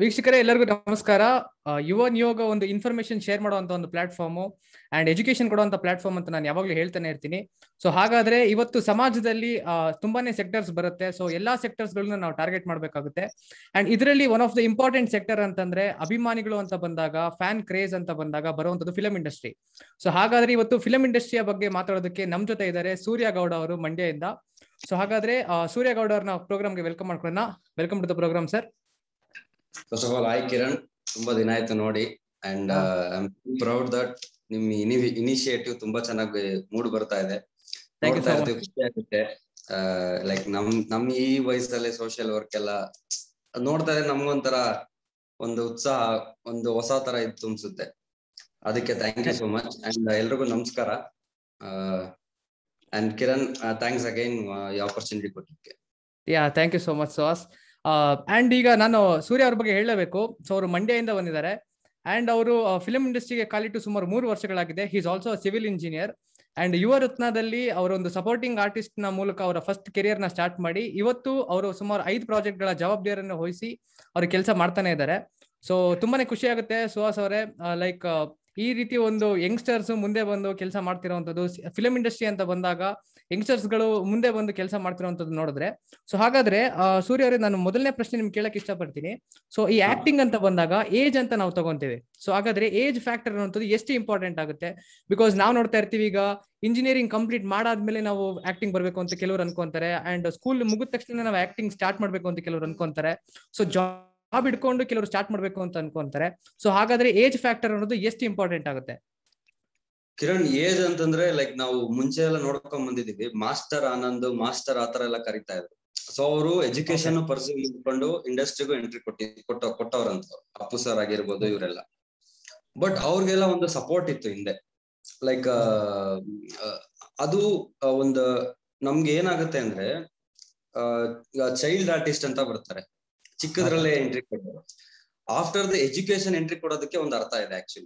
ವೀಕ್ಷಕರೇ ಎಲ್ಲರಿಗೂ ನಮಸ್ಕಾರ ಆ, ಯುವ ನಿಯೋಗ ಒಂದು ಇನ್ಫಾರ್ಮೇಶನ್ ಶೇರ್ ಮಾಡುವಂತ ಒಂದು ಪ್ಲಾಟ್ಫಾರ್ಮ್ ಅಂಡ್ ಎಜುಕೇಶನ್ ಕೊಡುವಂತ ಪ್ಲಾಟ್ಫಾರ್ಮ್ ಅಂತ ನಾನು ಯಾವಾಗಲೂ ಹೇಳ್ತಾನೆ ಇರ್ತೀನಿ ಸೊ ಹಾಗಾದ್ರೆ ಇವತ್ತು ಸಮಾಜದಲ್ಲಿ ಆ, ತುಂಬಾನೇ ಸೆಕ್ಟರ್ಸ್ ಬರುತ್ತೆ ಸೊ ಎಲ್ಲಾ ಸೆಕ್ಟರ್ಸ್ ಗಳನ್ನ ನಾವು ಟಾರ್ಗೆಟ್ ಮಾಡಬೇಕಾಗುತ್ತೆ ಅಂಡ್ ಇದರಲ್ಲಿ one of the important sector ಅಂತಂದ್ರೆ ಅಭಿಮಾನಿಗಳು ಅಂತ ಬಂದಾಗ ಫ್ಯಾನ್ ಕ್ರೇಜ್ ಅಂತ ಬಂದಾಗ ಬರುವಂತದ್ದು ಫಿಲಂ ಇಂಡಸ್ಟ್ರಿ ಸೊ ಹಾಗಾದ್ರೆ ಇವತ್ತು ಫಿಲಂ ಇಂಡಸ್ಟ್ರಿಯ ಬಗ್ಗೆ ಮಾತಾಡೋದಕ್ಕೆ ನಮ್ ಜೊತೆ ಇದ್ದಾರೆ ಸೂರ್ಯ ಗೌಡ ಅವರು ಮಂಡ್ಯದಿಂದ ಸೊ ಹಾಗಾದ್ರೆ ಆ, ಸೂರ್ಯ ಗೌಡ ಅವ್ರನ್ನ ಪ್ರೋಗ್ರಾಮ್ಗೆ ವೆಲ್ಕಮ್ ಮಾಡ್ಕೊಳ್ಳೋಣ welcome to the program sir first of all hi Kiran ತುಂಬಾ ದಿನ ಆಯ್ತು ನೋಡಿ and I am proud that ನಿಮ್ ಇನಿಷಿಯೇಟಿವ್ ತುಂಬಾ ಚೆನ್ನಾಗಿ ಮೂಡ್ ಬರ್ತಾ ಇದೆ Thank you ನೋಡ್ತಾ so ಇರ್ತೀವಿ, ಖುಷಿ ಆಗುತ್ತೆ ಲೈಕ್ ನಮ್ ನಮ್ ಈ ವಯಸ್ಸಲ್ಲಿ ಸೋಷಿಯಲ್ ವರ್ಕ್ ಎಲ್ಲ ಅದ್ ನೋಡ್ತಾ ಇದ್ರೆ ನಮ್ಗೊಂಥರ ಒಂದು ಉತ್ಸಾಹ ಒಂದು ಹೊಸ ತರ ಇದು ತುಂಬಿಸುತ್ತೆ ಅದಕ್ಕೆ thank you so much and ಎಲ್ರಿಗೂ ನಮಸ್ಕಾರ ಅಂಡ್ ಕಿರಣ್ ಥ್ಯಾಂಕ್ಸ್ ಅಗೈನ್ ಈ ಆಪರ್ಚುನಿಟಿ ಕೊಟ್ಟಿದ್ದಕ್ಕೆ yeah thank you so much Suhas and ಈಗ ನಾನು ಸೂರ್ಯ ಅವ್ರ ಬಗ್ಗೆ ಹೇಳಬೇಕು ಸೊ ಅವರು ಮಂಡ್ಯದಿಂದ ಬಂದಿದ್ದಾರೆ ಅಂಡ್ ಅವರು ಫಿಲ್ಮ್ ಇಂಡಸ್ಟ್ರಿಗೆ ಕಾಲಿಟ್ಟು ಸುಮಾರು ಮೂರು ವರ್ಷಗಳಾಗಿದೆ is also civil engineer and ಯುವ ರತ್ನದಲ್ಲಿ ಅವರೊಂದು ಸಪೋರ್ಟಿಂಗ್ ಆರ್ಟಿಸ್ಟ್ ನ ಮೂಲಕ ಅವರ ಫಸ್ಟ್ ಕೆರಿಯರ್ ನ ಸ್ಟಾರ್ಟ್ ಮಾಡಿ ಇವತ್ತು ಅವರು ಸುಮಾರು ಐದು ಪ್ರಾಜೆಕ್ಟ್ ಗಳ ಜವಾಬ್ದಾರಿಯನ್ನು ವಹಿಸಿ ಅವರು ಕೆಲಸ ಮಾಡ್ತಾನೆ ಇದ್ದಾರೆ ಸೊ ತುಂಬಾನೇ ಖುಷಿ ಆಗುತ್ತೆ ಸುಹಾಸ್ ಅವರೇ ಲೈಕ್ ಈ ರೀತಿ ಒಂದು ಯಂಗ್ಸ್ಟರ್ಸ್ ಮುಂದೆ ಬಂದು ಕೆಲಸ ಮಾಡ್ತಿರೋವಂಥದ್ದು ಫಿಲಂ ಇಂಡಸ್ಟ್ರಿ ಅಂತ ಬಂದಾಗ ಯಂಗ್ಸ್ಟರ್ಸ್ ಗಳು ಮುಂದೆ ಬಂದು ಕೆಲಸ ಮಾಡ್ತಿರೋವಂಥದ್ದು ನೋಡಿದ್ರೆ ಸೊ ಹಾಗಾದ್ರೆ ಆ, ಸೂರ್ಯ ಅವರೇ ನಾನು ಮೊದಲನೇ ಪ್ರಶ್ನೆ ನಿಮ್ಗೆ ಕೇಳಕ್ ಇಷ್ಟಪಡ್ತೀನಿ ಸೊ ಈ ಆಕ್ಟಿಂಗ್ ಅಂತ ಬಂದಾಗ ಏಜ್ ಅಂತ ನಾವು ತಗೊಂತೀವಿ ಸೊ ಹಾಗಾದ್ರೆ ಏಜ್ ಫ್ಯಾಕ್ಟರ್ ಅನ್ನೋದು ಎಷ್ಟು ಇಂಪಾರ್ಟೆಂಟ್ ಆಗುತ್ತೆ ಬಿಕಾಸ್ ನಾವು ನೋಡ್ತಾ ಇರ್ತೀವಿ ಈಗ ಇಂಜಿನಿಯರಿಂಗ್ ಕಂಪ್ಲೀಟ್ ಮಾಡಾದ್ಮೇಲೆ ನಾವು ಆಕ್ಟಿಂಗ್ ಬರ್ಬೇಕು ಅಂತ ಕೆಲವರು ಅನ್ಕೊಂತಾರೆ ಅಂಡ್ ಸ್ಕೂಲ್ ಮುಗಿದ ತಕ್ಷಣ ನಾವು ಆಕ್ಟಿಂಗ್ ಸ್ಟಾರ್ಟ್ ಮಾಡ್ಬೇಕು ಅಂತ ಕೆಲವರು ಅನ್ಕೊಂತಾರೆ ಸೊ ಜಾಬ್ ಇಟ್ಕೊಂಡು ಕೆಲವರು ಸ್ಟಾರ್ಟ್ ಮಾಡ್ಬೇಕು ಅಂತ ಅನ್ಕೊಂತಾರೆ ಸೊ ಹಾಗಾದ್ರೆ ಏಜ್ ಫ್ಯಾಕ್ಟರ್ ಅನ್ನೋದು ಎಷ್ಟು ಇಂಪಾರ್ಟೆಂಟ್ ಆಗುತ್ತೆ ಕಿರಣ್ ಏಜ್ ಅಂತಂದ್ರೆ ಲೈಕ್ ನಾವು ಮುಂಚೆ ಎಲ್ಲ ನೋಡ್ಕೊಂಡ್ ಬಂದಿದೀವಿ ಮಾಸ್ಟರ್ ಆನಂದ್ ಮಾಸ್ಟರ್ ಆತರ ಎಲ್ಲ ಕರಿತಾ ಇದ್ರು ಸೊ ಅವರು ಎಜುಕೇಶನ್ ಪರ್ಸ್ಯೂ ಮಾಡ್ಕೊಂಡು ಇಂಡಸ್ಟ್ರಿಗೂ ಎಂಟ್ರಿ ಕೊಟ್ಟಿ ಕೊಟ್ಟ ಕೊಟ್ಟವ್ರಂತ ಅಪ್ಪು ಸರ್ ಆಗಿರ್ಬೋದು ಇವರೆಲ್ಲ ಬಟ್ ಅವ್ರಿಗೆಲ್ಲ ಒಂದು ಸಪೋರ್ಟ್ ಇತ್ತು ಹಿಂದೆ ಲೈಕ್ ಅದು ಆ, ಒಂದು ನಮ್ಗೆ ಏನಾಗುತ್ತೆ ಅಂದ್ರೆ ಚೈಲ್ಡ್ ಆರ್ಟಿಸ್ಟ್ ಅಂತ ಬರ್ತಾರೆ ಚಿಕ್ಕದ್ರಲ್ಲೇ ಎಂಟ್ರಿ ಕೊಟ್ಟರು ಆಫ್ಟರ್ ದ ಎಜುಕೇಶನ್ ಎಂಟ್ರಿ ಕೊಡೋದಕ್ಕೆ ಒಂದು ಅರ್ಥ ಇದೆ ಆಕ್ಚುಲಿ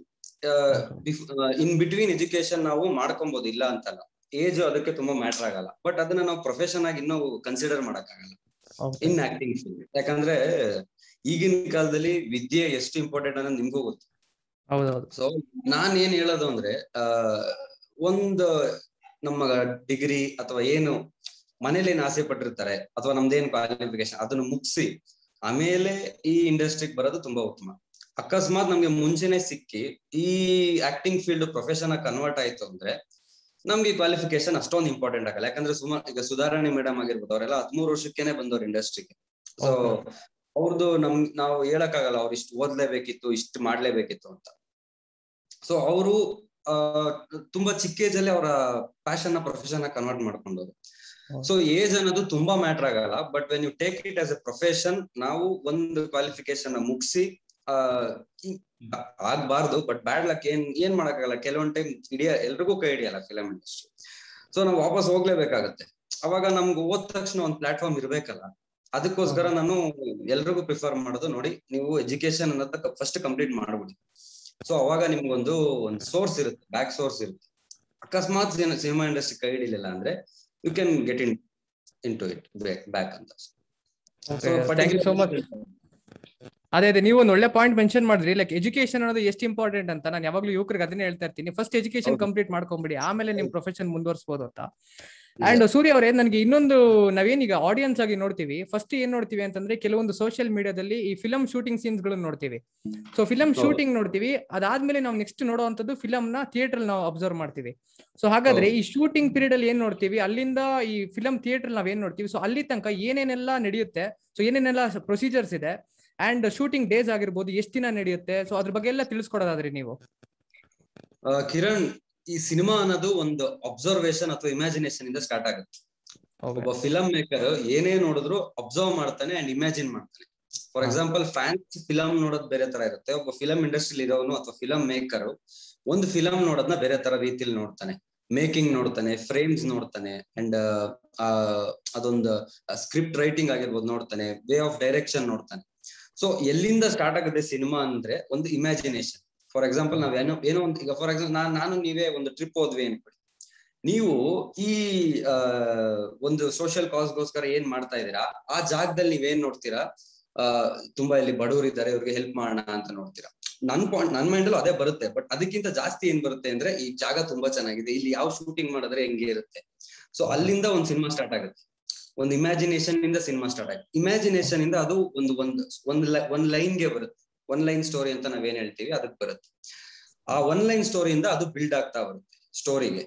ಇನ್ ಬಿಟ್ವೀನ್ ಎಜುಕೇಶನ್ ನಾವು ಮಾಡ್ಕೊಬಹುದು ಇಲ್ಲ ಅಂತಲ್ಲ ಏಜ್ ಅದಕ್ಕೆ ತುಂಬಾ ಮ್ಯಾಟರ್ ಆಗಲ್ಲ ಬಟ್ ಅದನ್ನ ನಾವು ಪ್ರೊಫೆಷನ್ ಆಗಿ ಇನ್ನೂ ಕನ್ಸಿಡರ್ ಮಾಡಕ್ ಆಗಲ್ಲ ಇನ್ ಆಕ್ಟಿಂಗ್ ಫೀಲ್ಡ್ ಯಾಕಂದ್ರೆ ಈಗಿನ ಕಾಲದಲ್ಲಿ ವಿದ್ಯೆ ಎಷ್ಟು ಇಂಪಾರ್ಟೆಂಟ್ ಅನ್ನೋದು ನಿಮ್ಗೂ ಗೊತ್ತು ಹೌದೌದು ಸೊ ನಾನ್ ಏನ್ ಹೇಳೋದು ಅಂದ್ರೆ ಆ ಒಂದು ನಮ್ಮ ಡಿಗ್ರಿ ಅಥವಾ ಏನು ಮನೇಲಿ ಏನ್ ಆಸೆ ಪಟ್ಟಿರ್ತಾರೆ ಅಥವಾ ನಮ್ದೇನ್ ಕ್ವಾಲಿಫಿಕೇಶನ್ ಅದನ್ನ ಮುಗಿಸಿ ಆಮೇಲೆ ಈ ಇಂಡಸ್ಟ್ರಿಗೆ ಬರೋದು ತುಂಬಾ ಉತ್ತಮ ಅಕಸ್ಮಾತ್ ನಮ್ಗೆ ಮುಂಚೆನೆ ಸಿಕ್ಕಿ ಈ ಆಕ್ಟಿಂಗ್ ಫೀಲ್ಡ್ ಪ್ರೊಫೆಷನ್ ಕನ್ವರ್ಟ್ ಆಯ್ತು ಅಂದ್ರೆ ನಮ್ಗೆ ಕ್ವಾಲಿಫಿಕೇಶನ್ ಅಷ್ಟೊಂದು ಇಂಪಾರ್ಟೆಂಟ್ ಆಗಲ್ಲ ಯಾಕಂದ್ರೆ ಸುಮಾರು ಈಗ ಸುಧಾರಣಿ ಮೇಡಮ್ ಆಗಿರ್ಬೋದು ಅವರೆಲ್ಲ ಹದ್ಮೂರು ವರ್ಷಕ್ಕೇನೆ ಬಂದವ್ರು ಇಂಡಸ್ಟ್ರಿಗೆ ಸೊ Okay. ಅವ್ರದ್ದು ನಮ್ ನಾವು ಹೇಳಕ್ಕಾಗಲ್ಲ ಅವ್ರು ಇಷ್ಟು ಓದ್ಲೇಬೇಕಿತ್ತು ಇಷ್ಟು ಮಾಡ್ಲೇಬೇಕಿತ್ತು ಅಂತ ಸೊ ಅವರು ತುಂಬಾ ಚಿಕ್ಕ ಏಜ್ ಅಲ್ಲಿ ಅವರ ಪ್ಯಾಷನ್ ನ ಪ್ರೊಫೆಷನ್ ಕನ್ವರ್ಟ್ ಮಾಡ್ಕೊಂಡವ್ರು ಹೌದು. ಸೊ ಏಜ್ ಅನ್ನೋದು ತುಂಬಾ ಮ್ಯಾಟರ್ ಆಗಲ್ಲ but when you take it as a profession ನಾವು ಒಂದು ಕ್ವಾಲಿಫಿಕೇಶನ್ ಮುಗಿಸಿ ಆಗ್ಬಾರ್ದು ಬಟ್ ಬ್ಯಾಡ್ ಲಕ್ ಏನ್ ಏನ್ ಮಾಡಕ್ಕಾಗಲ್ಲ ಕೆಲವೊಂದ್ ಟೈಮ್ ಹಿಡಿಯ ಎಲ್ರಿಗೂ ಕೈ ಹಿಡಿಯಲ್ಲ ಫಿಲಂ ಇಂಡಸ್ಟ್ರಿ ಸೊ ನಾವು ವಾಪಸ್ ಹೋಗ್ಲೇಬೇಕಾಗತ್ತೆ ಅವಾಗ ನಮ್ಗೆ ಓದ್ ತಕ್ಷಣ ಒಂದ್ ಪ್ಲಾಟ್ಫಾರ್ಮ್ ಇರ್ಬೇಕಲ್ಲ ಅದಕ್ಕೋಸ್ಕರ ನಾನು ಎಲ್ರಿಗೂ ಪ್ರಿಫರ್ ಮಾಡೋದು ನೋಡಿ ನೀವು ಎಜುಕೇಶನ್ ಅನ್ನೋದ ಫಸ್ಟ್ ಕಂಪ್ಲೀಟ್ ಮಾಡ್ಬಿಡಿ ಸೊ ಅವಾಗ ನಿಮ್ಗೊಂದು ಒಂದು ಸೋರ್ಸ್ ಇರುತ್ತೆ ಬ್ಯಾಕ್ ಸೋರ್ಸ್ ಇರುತ್ತೆ ಅಕಸ್ಮಾತ್ ಸಿನಿಮಾ ಇಂಡಸ್ಟ್ರಿ ಕೈ ಹಿಡಿಲಿಲ್ಲ ಅಂದ್ರೆ you can get in into it back ಅಂತ ಥ್ಯಾಂಕ್ ಯು ಸೋ ಮಚ್ ಅದೇ ಅದೇ ನೀವು ಒಂದು ಒಳ್ಳೆ ಪಾಯಿಂಟ್ ಮೆನ್ಷನ್ ಮಾಡಿದ್ರಿ ಲೈಕ್ ಎಜುಕೇಶನ್ ಅನ್ನೋದು ಎಷ್ಟು ಇಂಪಾರ್ಟೆಂಟ್ ಅಂತ ನಾನು ಯಾವಾಗ್ಲೂ ಯುವಕರಿಗೆ ಅದನ್ನೇ ಹೇಳ್ತಾ ಇರ್ತೀನಿ ಫಸ್ಟ್ ಎಜುಕೇಶನ್ ಹೌದು. ಕಂಪ್ಲೀಟ್ ಮಾಡ್ಕೊಂಬಿಡಿ ಆಮೇಲೆ ನಿಮ್ ಪ್ರೊಫೆಷನ್ ಮುಂದುವರಿಸಬಹುದು ಅಂತ ಅಂಡ್ ಸೂರ್ಯ ಅವರೇ ನನಗೆ ಇನ್ನೊಂದು ನಾವೇನೀಗ ಆಡಿಯನ್ಸ್ ಆಗಿ ನೋಡ್ತೀವಿ ಫಸ್ಟ್ ಏನ್ ನೋಡ್ತೀವಿ ಅಂತಂದ್ರೆ ಕೆಲವೊಂದು ಸೋಷಿಯಲ್ ಮೀಡಿಯಾದಲ್ಲಿ ಈ ಫಿಲಂ ಶೂಟಿಂಗ್ ಸೀನ್ಸ್ ಗಳನ್ನ ನೋಡ್ತೀವಿ ಸೊ ಫಿಲಂ ಹೌದು. ಶೂಟಿಂಗ್ ನೋಡ್ತೀವಿ ಅದಾದ್ಮೇಲೆ ನಾವು ನೆಕ್ಸ್ಟ್ ನೋಡುವಂತದ್ದು ಫಿಲಂ ನ ಥಿಯೇಟರ್ ನಾವು ಅಬ್ಸರ್ವ್ ಮಾಡ್ತೀವಿ ಸೊ ಹಾಗಾದ್ರೆ ಈ ಶೂಟಿಂಗ್ ಪೀರಿಯಡ್ ಅಲ್ಲಿ ಏನ್ ನೋಡ್ತೀವಿ ಅಲ್ಲಿಂದ ಈ ಫಿಲಂ ಥಿಯೇಟರ್ ನಾವ್ ಏನ್ ನೋಡ್ತೀವಿ ಸೊ ಅಲ್ಲಿ ತನಕ ಏನೇನೆಲ್ಲ ನಡೆಯುತ್ತೆ ಸೊ ಏನೇನೆಲ್ಲ ಪ್ರೊಸೀಜರ್ಸ್ ಇದೆ ಅಂಡ್ ಶೂಟಿಂಗ್ ಡೇಸ್ ಆಗಿರ್ಬೋದು ಎಷ್ಟು ದಿನ ನಡೆಯುತ್ತೆ ಸೊ ಅದ್ರ ಬಗ್ಗೆ ಎಲ್ಲ ತಿಳಿಸ್ಕೊಡೋದಾದ್ರಿ ನೀವು ಆ, ಕಿರಣ್ ಈ ಸಿನಿಮಾ ಅನ್ನೋದು ಒಂದು ಅಬ್ಸರ್ವೇಷನ್ ಅಥವಾ ಇಮ್ಯಾಜಿನೇಷನ್ ಇಂದ ಸ್ಟಾರ್ಟ್ ಆಗುತ್ತೆ ಒಬ್ಬ ಫಿಲಂ ಮೇಕರ್ ಏನೇ ನೋಡಿದ್ರು ಅಬ್ಸರ್ವ್ ಮಾಡ್ತಾನೆ ಅಂಡ್ ಇಮ್ಯಾಜಿನ್ ಮಾಡ್ತಾನೆ ಫಾರ್ ಹಾ. ಎಕ್ಸಾಂಪಲ್ ಫ್ಯಾನ್ಸ್ ಫಿಲಂ ನೋಡೋದ್ ಬೇರೆ ತರ ಇರುತ್ತೆ ಒಬ್ಬ ಫಿಲಂ ಇಂಡಸ್ಟ್ರಿ ಇರೋನು ಅಥವಾ ಫಿಲಂ ಮೇಕರ್ ಒಂದು ಫಿಲಂ ನೋಡೋದನ್ನ ಬೇರೆ ತರ ರೀತಿಲಿ ನೋಡ್ತಾನೆ ಮೇಕಿಂಗ್ ನೋಡ್ತಾನೆ ಫ್ರೇಮ್ಸ್ ನೋಡ್ತಾನೆ ಅಂಡ್ ಅದೊಂದು ಸ್ಕ್ರಿಪ್ಟ್ ರೈಟಿಂಗ್ ಆಗಿರ್ಬೋದು ನೋಡ್ತಾನೆ ವೇ ಆಫ್ ಡೈರೆಕ್ಷನ್ ನೋಡ್ತಾನೆ ಸೊ ಎಲ್ಲಿಂದ ಸ್ಟಾರ್ಟ್ ಆಗುತ್ತೆ ಸಿನಿಮಾ ಅಂದ್ರೆ ಒಂದು ಇಮ್ಯಾಜಿನೇಷನ್ ಫಾರ್ ಎಕ್ಸಾಂಪಲ್ ನಾವ್ ಏನೋ ಏನೋ ಒಂದು ಈಗ ಫಾರ್ ಎಕ್ಸಾಂಪಲ್ ನಾನು ನಾನು ನೀವೇ ಒಂದು ಟ್ರಿಪ್ ಹೋದ್ವಿ ಅನ್ಕೊಳ್ಳಿ ನೀವು ಈ ಆ, ಒಂದು ಸೋಷಿಯಲ್ ಕಾಸ್ಗೋಸ್ಕರ ಏನ್ ಮಾಡ್ತಾ ಇದೀರಾ ಆ ಜಾಗದಲ್ಲಿ ನೀವೇನ್ ನೋಡ್ತೀರಾ ಆ ತುಂಬಾ ಇಲ್ಲಿ ಬಡವರು ಇದ್ದಾರೆ ಇವ್ರಿಗೆ ಹೆಲ್ಪ್ ಮಾಡೋಣ ಅಂತ ನೋಡ್ತೀರಾ ನನ್ ಪಾಯಿಂಟ್ ನನ್ ಮೈಂಡ್ ಅದೇ ಬರುತ್ತೆ ಬಟ್ ಅದಕ್ಕಿಂತ ಜಾಸ್ತಿ ಏನ್ ಬರುತ್ತೆ ಅಂದ್ರೆ ಈ ಜಾಗ ತುಂಬಾ ಚೆನ್ನಾಗಿದೆ ಇಲ್ಲಿ ಯಾವ ಶೂಟಿಂಗ್ ಮಾಡಿದ್ರೆ ಹೆಂಗೆ ಇರುತ್ತೆ ಸೊ ಅಲ್ಲಿಂದ ಒಂದ್ ಸಿನಿಮಾ ಸ್ಟಾರ್ಟ್ ಆಗುತ್ತೆ ಒಂದು ಇಮ್ಯಾಜಿನೇಷನ್ ಇಂದ ಸಿನಿಮಾ ಸ್ಟಾರ್ಟ್ ಆಗುತ್ತೆ ಇಮ್ಯಾಜಿನೇಷನ್ ಇಂದ ಅದು ಒಂದು ಒಂದು ಒಂದ್ ಒಂದ್ ಲೈನ್ ಗೆ ಬರುತ್ತೆ ಒನ್ ಲೈನ್ ಸ್ಟೋರಿ ಅಂತ ನಾವೇನ್ ಹೇಳ್ತೀವಿ ಅದಕ್ಕೆ ಬರುತ್ತೆ ಆ ಒನ್ ಲೈನ್ ಸ್ಟೋರಿಯಿಂದ ಅದು ಬಿಲ್ಡ್ ಆಗ್ತಾ ಬರುತ್ತೆ ಸ್ಟೋರಿಗೆ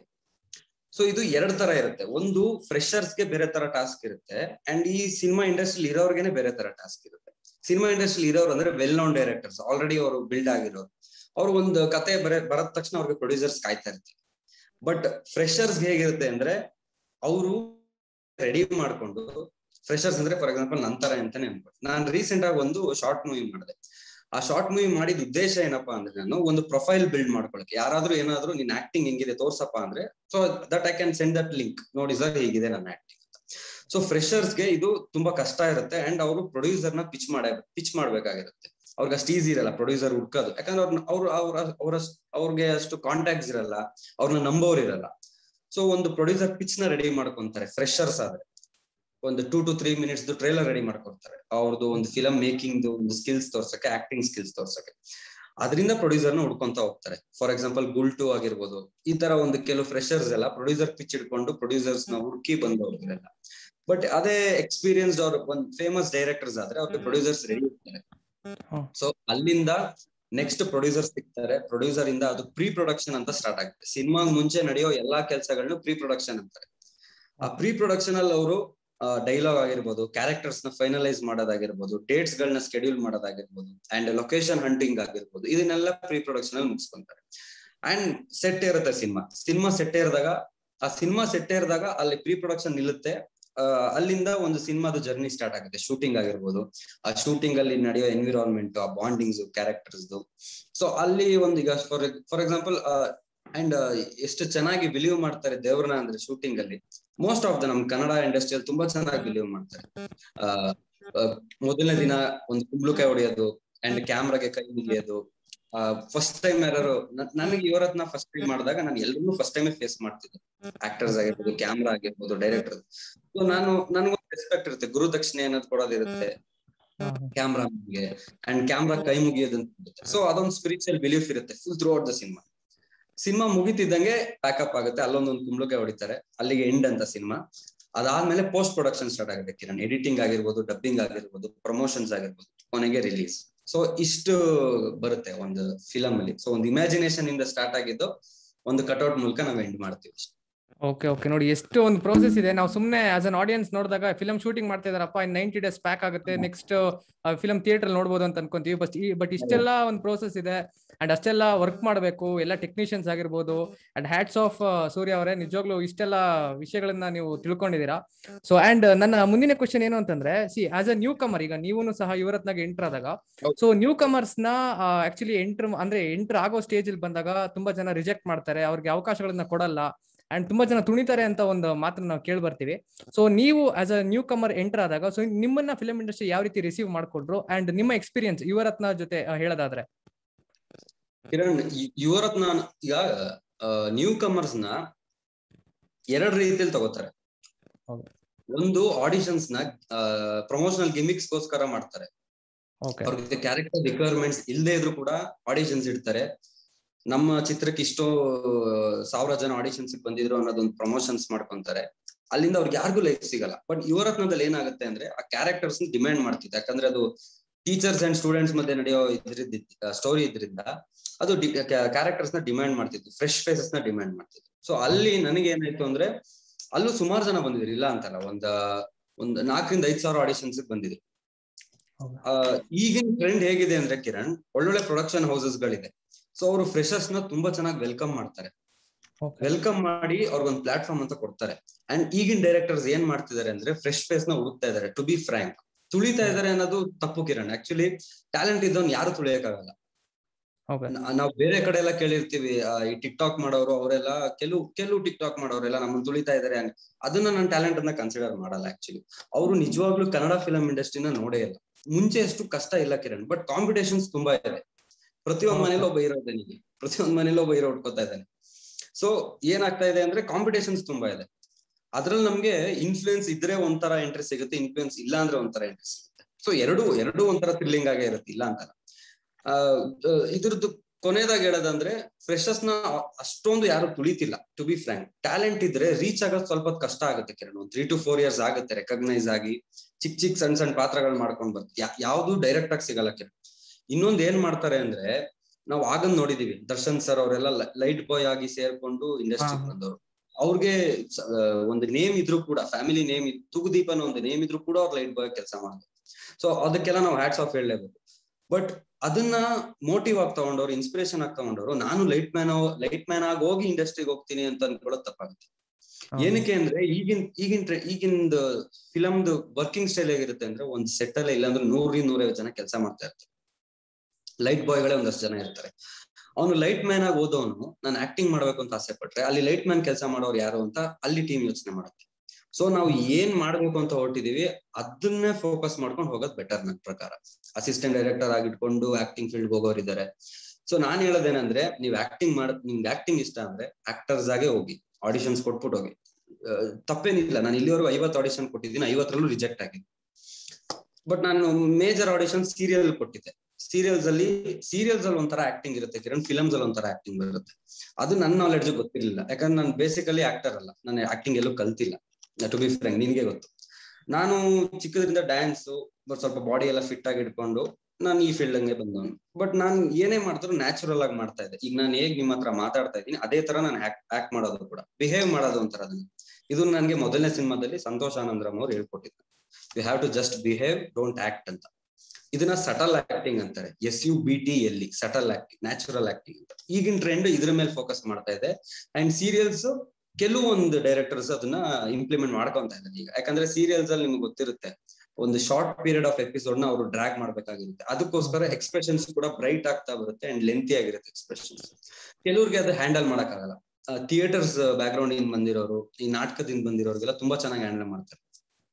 ಸೊ ಇದು ಎರಡ್ ತರ ಇರುತ್ತೆ ಒಂದು ಫ್ರೆಶರ್ಸ್ ಗೆ ಬೇರೆ ತರ ಟಾಸ್ಕ್ ಇರುತ್ತೆ ಅಂಡ್ ಈ ಸಿನಿಮಾ ಇಂಡಸ್ಟ್ರಿ ಇರೋರ್ಗೆನೆ ಬೇರೆ ತರ ಟಾಸ್ಕ್ ಇರುತ್ತೆ ಸಿನಿಮಾ ಇಂಡಸ್ಟ್ರಿ ಇರೋರು ಅಂದ್ರೆ ವೆಲ್ ನೋನ್ ಡೈರೆಕ್ಟರ್ಸ್ ಆಲ್ರೆಡಿ ಅವರು ಬಿಲ್ಡ್ ಆಗಿರೋರು ಅವ್ರು ಒಂದು ಕತೆ ಬರ ಬರದ ತಕ್ಷಣ ಅವ್ರಿಗೆ ಪ್ರೊಡ್ಯೂಸರ್ಸ್ ಕಾಯ್ತಾ ಇರ್ತಾರೆ ಬಟ್ ಫ್ರೆಶರ್ಸ್ ಹೇಗಿರುತ್ತೆ ಅಂದ್ರೆ ಅವರು ರೆಡಿ ಮಾಡ್ಕೊಂಡು ಫ್ರೆಶರ್ಸ್ ಅಂದ್ರೆ ಫಾರ್ ಎಕ್ಸಾಂಪಲ್ ನಂತರ ಅಂತಾನೆ ಅನ್ಬೋದು ನಾನು ರೀಸೆಂಟ್ ಆಗಿ ಒಂದು ಶಾರ್ಟ್ ಮೂವಿ ಮಾಡಿದೆ ಆ ಶಾರ್ಟ್ ಮೂವಿ ಮಾಡಿದ ಉದ್ದೇಶ ಏನಪ್ಪಾ ಅಂದ್ರೆ ನಾನು ಒಂದು ಪ್ರೊಫೈಲ್ ಬಿಲ್ಡ್ ಮಾಡ್ಕೊಳಕ್ಕೆ ಯಾರಾದ್ರೂ ಏನಾದ್ರೂ ನಿನ್ ಆಕ್ಟಿಂಗ್ ಹೆಂಗಿದೆ ತೋರ್ಸಪ್ಪ ಅಂದ್ರೆ so that I can send that link ನೋಡಿ ಸರ್ ಹೀಗಿದೆ ನನ್ನ ಆಕ್ಟಿಂಗ್ ಅಂತ ಸೊ ಫ್ರೆಶರ್ಸ್ಗೆ ಇದು ತುಂಬಾ ಕಷ್ಟ ಇರುತ್ತೆ ಅಂಡ್ ಅವರು ಪ್ರೊಡ್ಯೂಸರ್ ನ ಪಿಚ್ ಮಾಡ ಪಿಚ್ ಮಾಡ್ಬೇಕಾಗಿರುತ್ತೆ ಅವ್ರಿಗೆ ಅಷ್ಟು ಈಸಿ ಇರಲ್ಲ ಪ್ರೊಡ್ಯೂಸರ್ ಹುಡ್ಕೋದು ಯಾಕಂದ್ರೆ ಅವ್ರ ಅವ್ರ ಅವ್ರ ಅವ್ರ ಅವ್ರಿಗೆ ಅಷ್ಟು ಕಾಂಟ್ಯಾಕ್ಟ್ಸ್ ಇರಲ್ಲ ಅವ್ರನ್ನ ನಂಬೋರ್ ಇರಲ್ಲ ಸೊ ಒಂದು ಪ್ರೊಡ್ಯೂಸರ್ ಪಿಚ್ ನ ರೆಡಿ ಮಾಡ್ಕೊಂತಾರೆ ಫ್ರೆಶರ್ಸ್ ಆದ್ರೆ ಒಂದು two to three minutes trailer ready ಮಾಡ್ಕೊಡ್ತಾರೆ ಅವ್ರದ್ದು ಒಂದು ಫಿಲಂ ಮೇಕಿಂಗ್ ಒಂದು ಸ್ಕಿಲ್ಸ್ ತೋರ್ಸಕ್ಕೆ ಆಕ್ಟಿಂಗ್ ಸ್ಕಿಲ್ಸ್ ತೋರ್ಸಕ್ಕೆ ಅದರಿಂದ ಪ್ರೊಡ್ಯೂಸರ್ ನ ಹುಡ್ಕೊಂತ ಹೋಗ್ತಾರೆ ಫಾರ್ ಎಕ್ಸಾಂಪಲ್ ಗುಲ್ ಟು ಆಗಿರ್ಬೋದು ಈ ತರ ಒಂದು ಕೆಲವು ಫ್ರೆಶರ್ಸ್ ಎಲ್ಲ ಪ್ರೊಡ್ಯೂಸರ್ ಪಿಚ್ ಇಟ್ಕೊಂಡು ಪ್ರೊಡ್ಯೂಸರ್ಸ್ ನ ಹುಡುಕಿ ಬಂದವ್ರಿಗೆಲ್ಲ ಬಟ್ ಅದೇ ಎಕ್ಸ್ಪೀರಿಯನ್ಸ್ ಅವ್ರ ಒಂದ್ ಫೇಮಸ್ ಡೈರೆಕ್ಟರ್ಸ್ ಆದ್ರೆ ಅವ್ರಿಗೆ ಪ್ರೊಡ್ಯೂಸರ್ಸ್ ರೆಡಿ ಇರ್ತಾರೆ ಸೊ ಅಲ್ಲಿಂದ ನೆಕ್ಸ್ಟ್ ಪ್ರೊಡ್ಯೂಸರ್ ಸಿಗ್ತಾರೆ ಪ್ರೊಡ್ಯೂಸರ್ ಇಂದ ಅದು ಪ್ರೀ ಪ್ರೊಡಕ್ಷನ್ ಅಂತ ಸ್ಟಾರ್ಟ್ ಆಗುತ್ತೆ ಸಿನಿಮಾ ಮುಂಚೆ ನಡೆಯೋ ಎಲ್ಲಾ ಕೆಲಸಗಳನ್ನ ಪ್ರೀ ಪ್ರೊಡಕ್ಷನ್ ಅಂತಾರೆ ಆ ಪ್ರೀ ಪ್ರೊಡಕ್ಷನ್ ಅಲ್ಲಿ ಅವರು ಡೈಲಾಗ್ ಆಗಿರ್ಬೋದು ಕ್ಯಾರೆಕ್ಟರ್ಸ್ ನ ಫೈನಲೈಸ್ ಮಾಡೋದಾಗಿರ್ಬೋದು ಡೇಟ್ಸ್ ಗಳನ್ನ ಸ್ಕೆಡ್ಯೂಲ್ ಮಾಡೋದಾಗಿರ್ಬೋದು ಅಂಡ್ ಲೊಕೇಶನ್ ಹಂಟಿಂಗ್ ಆಗಿರ್ಬೋದು ಇದನ್ನೆಲ್ಲ ಪ್ರೀ ಪ್ರೊಡಕ್ಷನ್ ಅಲ್ಲಿ ಮುಗಿಸ್ಕೊಂತಾರೆ ಅಂಡ್ ಸೆಟ್ ಇರುತ್ತೆ ಸಿನಿಮಾ ಸಿನಿಮಾ ಸೆಟ್ ಇರಿದಾಗ ಆ ಸಿನಿಮಾ ಸೆಟ್ ಇರಿದಾಗ ಅಲ್ಲಿ ಪ್ರೀ ಪ್ರೊಡಕ್ಷನ್ ನಿಲ್ಲುತ್ತೆ ಅಲ್ಲಿಂದ ಒಂದು ಸಿನಿಮಾದ ಜರ್ನಿ ಸ್ಟಾರ್ಟ್ ಆಗುತ್ತೆ ಶೂಟಿಂಗ್ ಆಗಿರ್ಬೋದು ಆ ಶೂಟಿಂಗ್ ಅಲ್ಲಿ ನಡೆಯೋ ಎನ್ವಿರಾನ್ಮೆಂಟ್ ಆ ಬಾಂಡಿಂಗ್ಸ್ ಕ್ಯಾರೆಕ್ಟರ್ಸ್ ಸೊ ಅಲ್ಲಿ ಒಂದು ಈಗ ಫಾರ್ ಫಾರ್ ಎಕ್ಸಾಂಪಲ್ ಅಂಡ್ ಎಷ್ಟು ಚೆನ್ನಾಗಿ ಬಿಲೀವ್ ಮಾಡ್ತಾರೆ ದೇವ್ರನ್ನ ಅಂದ್ರೆ ಶೂಟಿಂಗ್ ಅಲ್ಲಿ ಮೋಸ್ಟ್ ಆಫ್ ದ ನಮ್ ಕನ್ನಡ ಇಂಡಸ್ಟ್ರಿಯಲ್ಲಿ ತುಂಬಾ ಚೆನ್ನಾಗಿ ಬಿಲೀವ್ ಮಾಡ್ತಾರೆ ಆ ಮೊದಲನೇ ದಿನ ಒಂದು ಕುಂಬ್ಳುಕಾಯಿ ಹೊಡೆಯೋದು ಅಂಡ್ ಕ್ಯಾಮ್ರಾಗೆ ಕೈ ಮುಗಿಯೋದು ಫಸ್ಟ್ ಟೈಮ್ ಯಾರು ನನಗೆ ಇವರತ್ನ ಫಸ್ಟ್ ಟೈಮ್ ಮಾಡಿದಾಗ ನಾನು ಎಲ್ಲರೂ ಫಸ್ಟ್ ಟೈಮ್ ಫೇಸ್ ಮಾಡ್ತಿದ್ದೆ ಆಕ್ಟರ್ಸ್ ಆಗಿರ್ಬೋದು ಕ್ಯಾಮ್ರಾ ಆಗಿರ್ಬೋದು ಡೈರೆಕ್ಟರ್ ಸೊ ನಾನು ನನಗೊಂದು ರೆಸ್ಪೆಕ್ಟ್ ಇರುತ್ತೆ ಗುರು ದಕ್ಷಿಣೆ ಅನ್ನೋದು ಕೊಡೋದಿರುತ್ತೆ ಕ್ಯಾಮ್ರಾಗೆ ಅಂಡ್ ಕ್ಯಾಮ್ರಾ ಕೈ ಮುಗಿಯೋದಂತ ಸೊ ಅದೊಂದು ಸ್ಪಿರಿಚುವಲ್ ಬಿಲೀಫ್ ಇರುತ್ತೆ full throughout the cinema cinema ಮುಗಿತಿದ್ದಂಗೆ ಪ್ಯಾಕಪ್ ಆಗುತ್ತೆ ಅಲ್ಲೊಂದೊಂದು ಕುಂಬ್ಳಕಾಯಿ ಹೊಡಿತಾರೆ ಅಲ್ಲಿಗೆ ಎಂಡ್ ಅಂತ ಸಿನಿಮಾ ಅದಾದ್ಮೇಲೆ ಪೋಸ್ಟ್ ಪ್ರೊಡಕ್ಷನ್ ಸ್ಟಾರ್ಟ್ ಆಗುತ್ತೆ ಕಿರಣ್ ಎಡಿಟಿಂಗ್ ಆಗಿರ್ಬೋದು ಡಬ್ಬಿಂಗ್ ಆಗಿರ್ಬೋದು ಪ್ರಮೋಷನ್ಸ್ ಆಗಿರ್ಬೋದು ಕೊನೆಗೆ ರಿಲೀಸ್ ಸೊ ಇಷ್ಟು ಬರುತ್ತೆ ಒಂದು ಫಿಲಮ್ ಅಲ್ಲಿ ಸೊ ಒಂದು ಇಮ್ಯಾಜಿನೇಷನ್ ಇಂದ ಸ್ಟಾರ್ಟ್ ಆಗಿದ್ದು ಒಂದು ಕಟ್ಔಟ್ ಮೂಲಕ ನಾವು ಎಂಡ್ ಮಾಡ್ತೀವಿ ಓಕೆ ಓಕೆ ನೋಡಿ ಎಷ್ಟು ಒಂದು ಪ್ರೋಸೆಸ್ ಇದೆ ನಾವು ಸುಮ್ಮನೆ ಆಸ್ ಅನ್ ಆಡಿಯನ್ಸ್ ನೋಡಿದಾಗ ಫಿಲಂ ಶೂಟಿಂಗ್ ಮಾಡ್ತಾ ಇದಾರಪ್ಪ ಇನ್ ನೈಂಟಿ ಡೇಸ್ ಪ್ಯಾಕ್ ಆಗುತ್ತೆ ನೆಕ್ಸ್ಟ್ ಫಿಲಂ ಥಿಯೇಟರ್ ನೋಡ್ಬೋದು ಅಂತ ಅನ್ಕೊಂತೀವಿ ಬಟ್ ಬಟ್ ಇಷ್ಟೆಲ್ಲ ಒಂದು ಪ್ರೋಸೆಸ್ ಇದೆ ಅಂಡ್ ಅಷ್ಟೆಲ್ಲ ವರ್ಕ್ ಮಾಡಬೇಕು ಎಲ್ಲ ಟೆಕ್ನಿಷಿಯನ್ಸ್ ಆಗಿರ್ಬೋದು ಅಂಡ್ ಹ್ಯಾಟ್ಸ್ ಆಫ್ ಸೂರ್ಯ ಅವರೇ ನಿಜವಾಗ್ಲೂ ಇಷ್ಟೆಲ್ಲ ವಿಷಯಗಳನ್ನ ನೀವು ತಿಳ್ಕೊಂಡಿದ್ದೀರಾ ಸೊ ಅಂಡ್ ನನ್ನ ಮುಂದಿನ ಕ್ವಶನ್ ಏನು ಅಂತಂದ್ರೆ see as a newcomer ಈಗ ನೀವು ಸಹ ಯುವರತ್ನಾಗ ಎಂಟರ್ ಆದಾಗ ಸೊ ನ್ಯೂ ಕಮರ್ಸ್ ನ ಆಕ್ಚುಲಿ ಎಂಟರ್ ಅಂದ್ರೆ ಎಂಟರ್ ಆಗೋ ಸ್ಟೇಜ್ ಅಲ್ಲಿ ಬಂದಾಗ ತುಂಬಾ ಜನ ರಿಜೆಕ್ಟ್ ಮಾಡ್ತಾರೆ ಅವ್ರಿಗೆ ಅವಕಾಶಗಳನ್ನ ಕೊಡಲ್ಲ ಅಂಡ್ ತುಂಬಾ ಜನ ತುಣಿತಾರೆ ಅಂತ ಒಂದು ಮಾತನ್ನ ನಾವು ಕೇಳಿ ಬರ್ತೀವಿ ಸೊ ನೀವು as a newcomer enter ಆದಾಗ ಸೊ ನಿಮ್ಮನ್ನ ಫಿಲಂ ಇಂಡಸ್ಟ್ರಿ ಯಾವ ರೀತಿ ರಿಸೀವ್ ಮಾಡ್ಕೊಂಡ್ರು ಅಂಡ್ ನಿಮ್ಮ ಎಕ್ಸ್ಪೀರಿಯನ್ಸ್ ಯುವರತ್ನ ಜೊತೆ ಹೇಳೋದಾದ್ರೆ ಕಿರಣ್ ಯುವರತ್ನ ಈಗ ನ್ಯೂ ಕಮರ್ಸ್ ನ ಎರಡ್ ರೀತಿಯಲ್ಲಿ ತಗೋತಾರೆ ಒಂದು ಆಡಿಷನ್ಸ್ ನ ಪ್ರಮೋಷನಲ್ ಗಿಮಿಕ್ಸ್ ಗೋಸ್ಕರ ಮಾಡ್ತಾರೆ ಅವ್ರಿಗೆ ಕ್ಯಾರೆಕ್ಟರ್ ರಿಕ್ವೈರ್ಮೆಂಟ್ಸ್ ಇಲ್ಲದೆ ಇದ್ರು ಕೂಡ ಆಡಿಷನ್ಸ್ ಇಡ್ತಾರೆ ನಮ್ಮ ಚಿತ್ರಕ್ಕೆ ಇಷ್ಟೋ ಸಾವಿರ ಜನ ಆಡಿಷನ್ಸ್ ಬಂದಿದ್ರು ಅನ್ನೋದೊಂದು ಪ್ರಮೋಷನ್ಸ್ ಮಾಡ್ಕೊಂತಾರೆ ಅಲ್ಲಿಂದ ಅವ್ರಿಗೆ ಯಾರಿಗೂ ಲೈಫ್ ಸಿಗಲ್ಲ ಬಟ್ ಯುವರತ್ನದಲ್ಲಿ ಏನಾಗುತ್ತೆ ಅಂದ್ರೆ ಆ ಕ್ಯಾರೆಕ್ಟರ್ಸ್ ಡಿಮ್ಯಾಂಡ್ ಮಾಡ್ತಿದ್ದೆ ಯಾಕಂದ್ರೆ ಅದು ಟೀಚರ್ಸ್ ಅಂಡ್ ಸ್ಟೂಡೆಂಟ್ಸ್ ಮಧ್ಯೆ ನಡೆಯೋ ಇದ್ರಿದ್ದ ಸ್ಟೋರಿ ಇದ್ರಿಂದ ಅದು ಕ್ಯಾರೆಕ್ಟರ್ಸ್ ನ ಡಿಮ್ಯಾಂಡ್ ಮಾಡ್ತಿತ್ತು ಫ್ರೆಶ್ ಫೇಸಸ್ ನ ಡಿಮ್ಯಾಂಡ್ ಮಾಡ್ತಿತ್ತು ಸೊ ಅಲ್ಲಿ ನನಗೆ ಏನಾಯ್ತು ಅಂದ್ರೆ ಅಲ್ಲೂ ಸುಮಾರು ಜನ ಬಂದಿದ್ರು ಇಲ್ಲ ಅಂತಲ್ಲ ಒಂದ್ ಒಂದ್ ನಾಲ್ಕರಿಂದ ಐದ್ ಸಾವಿರ ಆಡಿಷನ್ಸ್ ಬಂದಿದ್ರು ಈಗಿನ ಟ್ರೆಂಡ್ ಹೇಗಿದೆ ಅಂದ್ರೆ ಕಿರಣ್ ಒಳ್ಳೊಳ್ಳೆ ಪ್ರೊಡಕ್ಷನ್ ಹೌಸಸ್ ಗಳಿದೆ ಸೊ ಅವರು ಫ್ರೆಶರ್ಸ್ ನ ತುಂಬಾ ಚೆನ್ನಾಗಿ ವೆಲ್ಕಮ್ ಮಾಡ್ತಾರೆ ವೆಲ್ಕಮ್ ಮಾಡಿ ಅವ್ರಿಗೊಂದು ಪ್ಲಾಟ್ಫಾರ್ಮ್ ಅಂತ ಕೊಡ್ತಾರೆ ಅಂಡ್ ಈಗಿನ ಡೈರೆಕ್ಟರ್ಸ್ ಏನ್ ಮಾಡ್ತಿದ್ದಾರೆ ಅಂದ್ರೆ ಫ್ರೆಶ್ ಫೇಸ್ ನ ಹುಡುಕ್ತಾ ಇದಾರೆ ಟು ಬಿ ಫ್ರಾಂಕ್ ತುಳಿತಾ ಇದಾರೆ ಅನ್ನೋದು ತಪ್ಪು ಕಿರಣ್ ಆಕ್ಚುಲಿ ಟ್ಯಾಲೆಂಟ್ ಇದ್ದವ್ನ್ ಯಾರು ತುಳಿಯಕ್ಕಾಗಲ್ಲ ನಾವ್ ಬೇರೆ ಕಡೆ ಎಲ್ಲ ಕೇಳಿರ್ತೀವಿ ಈ ಟಿಕ್ ಟಾಕ್ ಮಾಡೋರು ಅವರೆಲ್ಲ ಕೆಲವು ಕೆಲವು ಟಿಕ್ ಟಾಕ್ ಮಾಡೋರೆಲ್ಲ ನಮ್ಮನ್ನ ತುಳಿತಾ ಇದಾರೆ ಅದನ್ನ ನನ್ನ ಟ್ಯಾಲೆಂಟ್ ಅನ್ನ ಕನ್ಸಿಡರ್ ಮಾಡಲ್ಲ ಆಕ್ಚುಲಿ ಅವರು ನಿಜವಾಗ್ಲೂ ಕನ್ನಡ ಫಿಲಂ ಇಂಡಸ್ಟ್ರಿನ ನೋಡೇ ಇಲ್ಲ ಮುಂಚೆ ಅಷ್ಟು ಕಷ್ಟ ಇಲ್ಲ ಕಿರಣ್ ಬಟ್ ಕಾಂಪಿಟೇಷನ್ಸ್ ತುಂಬಾ ಇದೆ ಪ್ರತಿಯೊಂದ್ ಮನೇಲಿ ಒಬ್ಬ ಹೀರೋ ಇದ್ದಾನೆ ಪ್ರತಿಯೊಂದ್ ಮನೇಲಿ ಒಬ್ಬ ಹೀರೋ ಉಟ್ಕೋತಾ ಇದ್ದಾನೆ ಸೊ ಏನಾಗ್ತಾ ಇದೆ ಅಂದ್ರೆ ಕಾಂಪಿಟೇಷನ್ಸ್ ತುಂಬಾ ಇದೆ ಅದ್ರಲ್ಲಿ ನಮ್ಗೆ ಇನ್ಫ್ಲೂಯೆನ್ಸ್ ಇದ್ರೆ ಒಂಥರ ಎಂಟ್ರಿ ಸಿಗುತ್ತೆ ಇನ್ಫ್ಲೂಯೆನ್ಸ್ ಇಲ್ಲ ಅಂದ್ರೆ ಒಂಥರ ಎಂಟ್ರಿ ಸಿಗುತ್ತೆ ಸೊ ಎರಡು ಎರಡು ಒಂಥರ ಥ್ರಿಲ್ಲಿಂಗ್ ಆಗೇ ಇರುತ್ತೆ ಇಲ್ಲ ಅಂತಲ್ಲ ಆ ಇದ್ರದ್ದು ಕೊನೆದಾಗ ಹೇಳೋದಂದ್ರೆ ಫ್ರೆಶರ್ಸ್ ನ ಅಷ್ಟೊಂದು ಯಾರು ತುಳಿತಿಲ್ಲ ಟು ಬಿ ಫ್ರಾಂಕ್ ಟ್ಯಾಲೆಂಟ್ ಇದ್ರೆ ರೀಚ್ ಆಗೋದು ಸ್ವಲ್ಪ ಕಷ್ಟ ಆಗುತ್ತೆ ಕಿರಣ್ ಒಂದ್ ತ್ರೀ ಟು ಫೋರ್ ಇಯರ್ಸ್ ಆಗುತ್ತೆ ರೆಕಗ್ನೈಸ್ ಆಗಿ ಚಿಕ್ಕ ಚಿಕ್ಕ ಸಣ್ಣ ಸಣ್ಣ ಪಾತ್ರಗಳು ಮಾಡ್ಕೊಂಡ್ ಬರ್ತೀವಿ ಯಾವ್ದು ಡೈರೆಕ್ಟ್ ಆಗಿ ಸಿಗಲ್ಲ ಕಿರಣ್ ಇನ್ನೊಂದ್ ಏನ್ ಮಾಡ್ತಾರೆ ಅಂದ್ರೆ ನಾವು ಆಗಂದ್ ನೋಡಿದೀವಿ ದರ್ಶನ್ ಸರ್ ಅವರೆಲ್ಲ ಲೈಟ್ ಬಾಯ್ ಆಗಿ ಸೇರ್ಕೊಂಡು ಇಂಡಸ್ಟ್ರಿ ಬಂದವರು ಅವ್ರಿಗೆ ಒಂದು ನೇಮ್ ಇದ್ರು ಕೂಡ ಫ್ಯಾಮಿಲಿ ನೇಮ್ ತುಗುದೀಪ್ ಅನ್ನೋ ಒಂದು ನೇಮ್ ಇದ್ರು ಕೂಡ ಅವ್ರು ಲೈಟ್ ಬಾಯ್ ಕೆಲಸ ಮಾಡಿದ್ರು ಸೊ ಅದಕ್ಕೆಲ್ಲ ನಾವು ಹ್ಯಾಟ್ಸ್ ಆಫ್ ಹೇಳಲೇಬೇಕು ಬಟ್ ಅದನ್ನ ಮೋಟಿವ್ ಆಗಿ ತಗೊಂಡವ್ರು ಇನ್ಸ್ಪಿರೇಷನ್ ಆಗಿ ತಗೊಂಡವ್ರು ನಾನು ಲೈಟ್ ಮ್ಯಾನ್ ಲೈಟ್ ಮ್ಯಾನ್ ಆಗಿ ಹೋಗಿ ಇಂಡಸ್ಟ್ರಿಗೆ ಹೋಗ್ತೀನಿ ಅಂತ ಅನ್ಕೊಳ್ಳೋದು ತಪ್ಪಾಗುತ್ತೆ ಏನಕ್ಕೆ ಅಂದ್ರೆ ಈಗಿನ ಈಗಿನ ಈಗಿನ ಫಿಲಮ್ದು ವರ್ಕಿಂಗ್ ಸ್ಟೈಲ್ ಹೇಗಿರುತ್ತೆ ಅಂದ್ರೆ ಒಂದ್ ಸೆಟ್ ಅಲ್ಲೇ ಇಲ್ಲಾಂದ್ರೆ ನೂರಿಂದ ನೂರೈವತ್ತು ಜನ ಕೆಲಸ ಮಾಡ್ತಾ ಇರ್ತಾರೆ ಲೈಟ್ ಬಾಯ್ಗಳೇ ಒಂದಷ್ಟು ಜನ ಇರ್ತಾರೆ ಅವನು ಲೈಟ್ ಮ್ಯಾನ್ ಆಗಿ ಓದೋನು ನಾನು ಆಕ್ಟಿಂಗ್ ಮಾಡ್ಬೇಕು ಅಂತ ಆಸೆ ಪಟ್ರೆ ಅಲ್ಲಿ ಲೈಟ್ ಮ್ಯಾನ್ ಕೆಲಸ ಮಾಡೋರು ಯಾರು ಅಂತ ಅಲ್ಲಿ ಟೀಮ್ ಯೋಚನೆ ಮಾಡುತ್ತೆ ಸೊ ನಾವು ಏನ್ ಮಾಡ್ಬೇಕು ಅಂತ ಹೊರಟಿದೀವಿ ಅದನ್ನೇ ಫೋಕಸ್ ಮಾಡ್ಕೊಂಡು ಹೋಗೋದು ಬೆಟರ್ ನನ್ನ ಪ್ರಕಾರ ಅಸಿಸ್ಟೆಂಟ್ ಡೈರೆಕ್ಟರ್ ಆಗಿಟ್ಕೊಂಡು ಆಕ್ಟಿಂಗ್ ಫೀಲ್ಡ್ ಹೋಗೋರು ಇದಾರೆ ಸೊ ನಾನ್ ಹೇಳೋದೇನಂದ್ರೆ ನೀವ್ ಆಕ್ಟಿಂಗ್ ಮಾಡ ನಿಮ್ಗೆ ಆಕ್ಟಿಂಗ್ ಇಷ್ಟ ಅಂದ್ರೆ ಆಕ್ಟರ್ಸ್ ಆಗೇ ಹೋಗಿ ಆಡಿಷನ್ಸ್ ಕೊಟ್ಬಿಟ್ಟು ಹೋಗಿ ತಪ್ಪೇನಿಲ್ಲ ನಾನು ಇಲ್ಲಿವರೆಗೂ ಐವತ್ತು ಆಡಿಷನ್ ಕೊಟ್ಟಿದ್ದೀನಿ ಐವತ್ತರಲ್ಲೂ ರಿಜೆಕ್ಟ್ ಆಗಿದೆ ಬಟ್ ನಾನು ಮೇಜರ್ ಆಡಿಷನ್ ಸೀರಿಯಲ್ ಕೊಟ್ಟಿದ್ದೆ ಸೀರಿಯಲ್ಸ್ ಅಲ್ಲಿ ಸೀರಿಯಲ್ಸ್ ಅಲ್ಲಿ ಒಂಥರ ಆಕ್ಟಿಂಗ್ ಇರುತ್ತೆ ಕಿರಣ್ ಫಿಲಮ್ಸ್ ಅಲ್ಲಿ ಒಂಥರ ಆಕ್ಟಿಂಗ್ ಬರುತ್ತೆ ಅದು ನನ್ನ ನಾಲೆಡ್ಜ್ ಗೊತ್ತಿರ್ಲಿಲ್ಲ ಯಾಕಂದ್ರೆ ನಾನು ಬೇಸಿಕಲಿ ಆಕ್ಟರ್ ಅಲ್ಲ ನಾನು ಆಕ್ಟಿಂಗ್ ಎಲ್ಲೂ ಕಲ್ತಿಲ್ಲ ಟು ಬಿ ಫ್ರೆಂಡ್ ನಿನ್ಗೆ ಗೊತ್ತು ನಾನು ಚಿಕ್ಕದ್ರಿಂದ ಡ್ಯಾನ್ಸ್ ಸ್ವಲ್ಪ ಬಾಡಿ ಎಲ್ಲ ಫಿಟ್ ಆಗಿ ಇಟ್ಕೊಂಡು ನಾನು ಈ ಫೀಲ್ಡ್ ಹಂಗೆ ಬಂದವನು ಬಟ್ ನಾನು ಏನೇ ಮಾಡಿದ್ರು ನ್ಯಾಚುರಲ್ ಆಗಿ ಮಾಡ್ತಾ ಇದ್ದೆ ಈಗ ನಾನು ಹೇಗ್ ನಿಮ್ಮ ಹತ್ರ ಮಾತಾಡ್ತಾ ಇದ್ದೀನಿ ಅದೇ ತರ ನಾನು ಆಕ್ಟ್ ಮಾಡೋದು ಕೂಡ ಬಿಹೇವ್ ಮಾಡೋದು ಒಂಥರ ಅದನ್ನ ಇದು ನನಗೆ ಮೊದಲನೇ ಸಿನಿಮಾದಲ್ಲಿ ಸಂತೋಷ್ ಆನಂದ್ರಮ್ ಅವ್ರು ಹೇಳ್ಕೊಟ್ಟಿದ್ರು you have to just behave don't act ಅಂತ ಇದನ್ನ ಸಟಲ್ ಆಕ್ಟಿಂಗ್ ಅಂತಾರೆ ಎಸ್ ಯು ಬಿ ಟಿ ಎಲ್ಲಿ ಸಟಲ್ ಆಕ್ಟಿಂಗ್ ನ್ಯಾಚುರಲ್ ಆಕ್ಟಿಂಗ್ ಅಂತ ಈಗಿನ ಟ್ರೆಂಡ್ ಇದ್ರ ಮೇಲೆ ಫೋಕಸ್ ಮಾಡ್ತಾ ಇದೆ ಅಂಡ್ ಸೀರಿಯಲ್ಸ್ ಕೆಲವೊಂದು ಡೈರೆಕ್ಟರ್ಸ್ ಅದನ್ನ ಇಂಪ್ಲಿಮೆಂಟ್ ಮಾಡ್ಕೊಂತ ಇದ್ದಾರೆ ಈಗ ಯಾಕಂದ್ರೆ ಸೀರಿಯಲ್ಸ್ ಅಲ್ಲಿ ನಿಮ್ಗೆ ಗೊತ್ತಿರುತ್ತೆ ಒಂದು ಶಾರ್ಟ್ ಪೀರಿಯಡ್ ಆಫ್ ಎಪಿಸೋಡ್ ನ ಅವರು ಡ್ರಾಗ್ ಮಾಡ್ಬೇಕಾಗಿರುತ್ತೆ ಅದಕ್ಕೋಸ್ಕರ ಎಕ್ಸ್ಪ್ರೆಷನ್ಸ್ ಕೂಡ ಬ್ರೈಟ್ ಆಗ್ತಾ ಬರುತ್ತೆ ಅಂಡ್ ಲೆಂತಿ ಆಗಿರುತ್ತೆ ಎಕ್ಸ್ಪ್ರೆಷನ್ಸ್ ಕೆಲವ್ರಿಗೆ ಅದು ಹ್ಯಾಂಡಲ್ ಮಾಡಕ್ಕಾಗಲ್ಲ ಥಿಯೇಟರ್ಸ್ ಬ್ಯಾಕ್ ಗ್ರೌಂಡ್ ಇಂದ ಬಂದಿರೋರು ಈ ನಾಟಕದಿಂದ ಬಂದಿರೋರಿಗೆಲ್ಲ ತುಂಬಾ ಚೆನ್ನಾಗಿ ಹ್ಯಾಂಡಲ್ ಮಾಡ್ತಾರೆ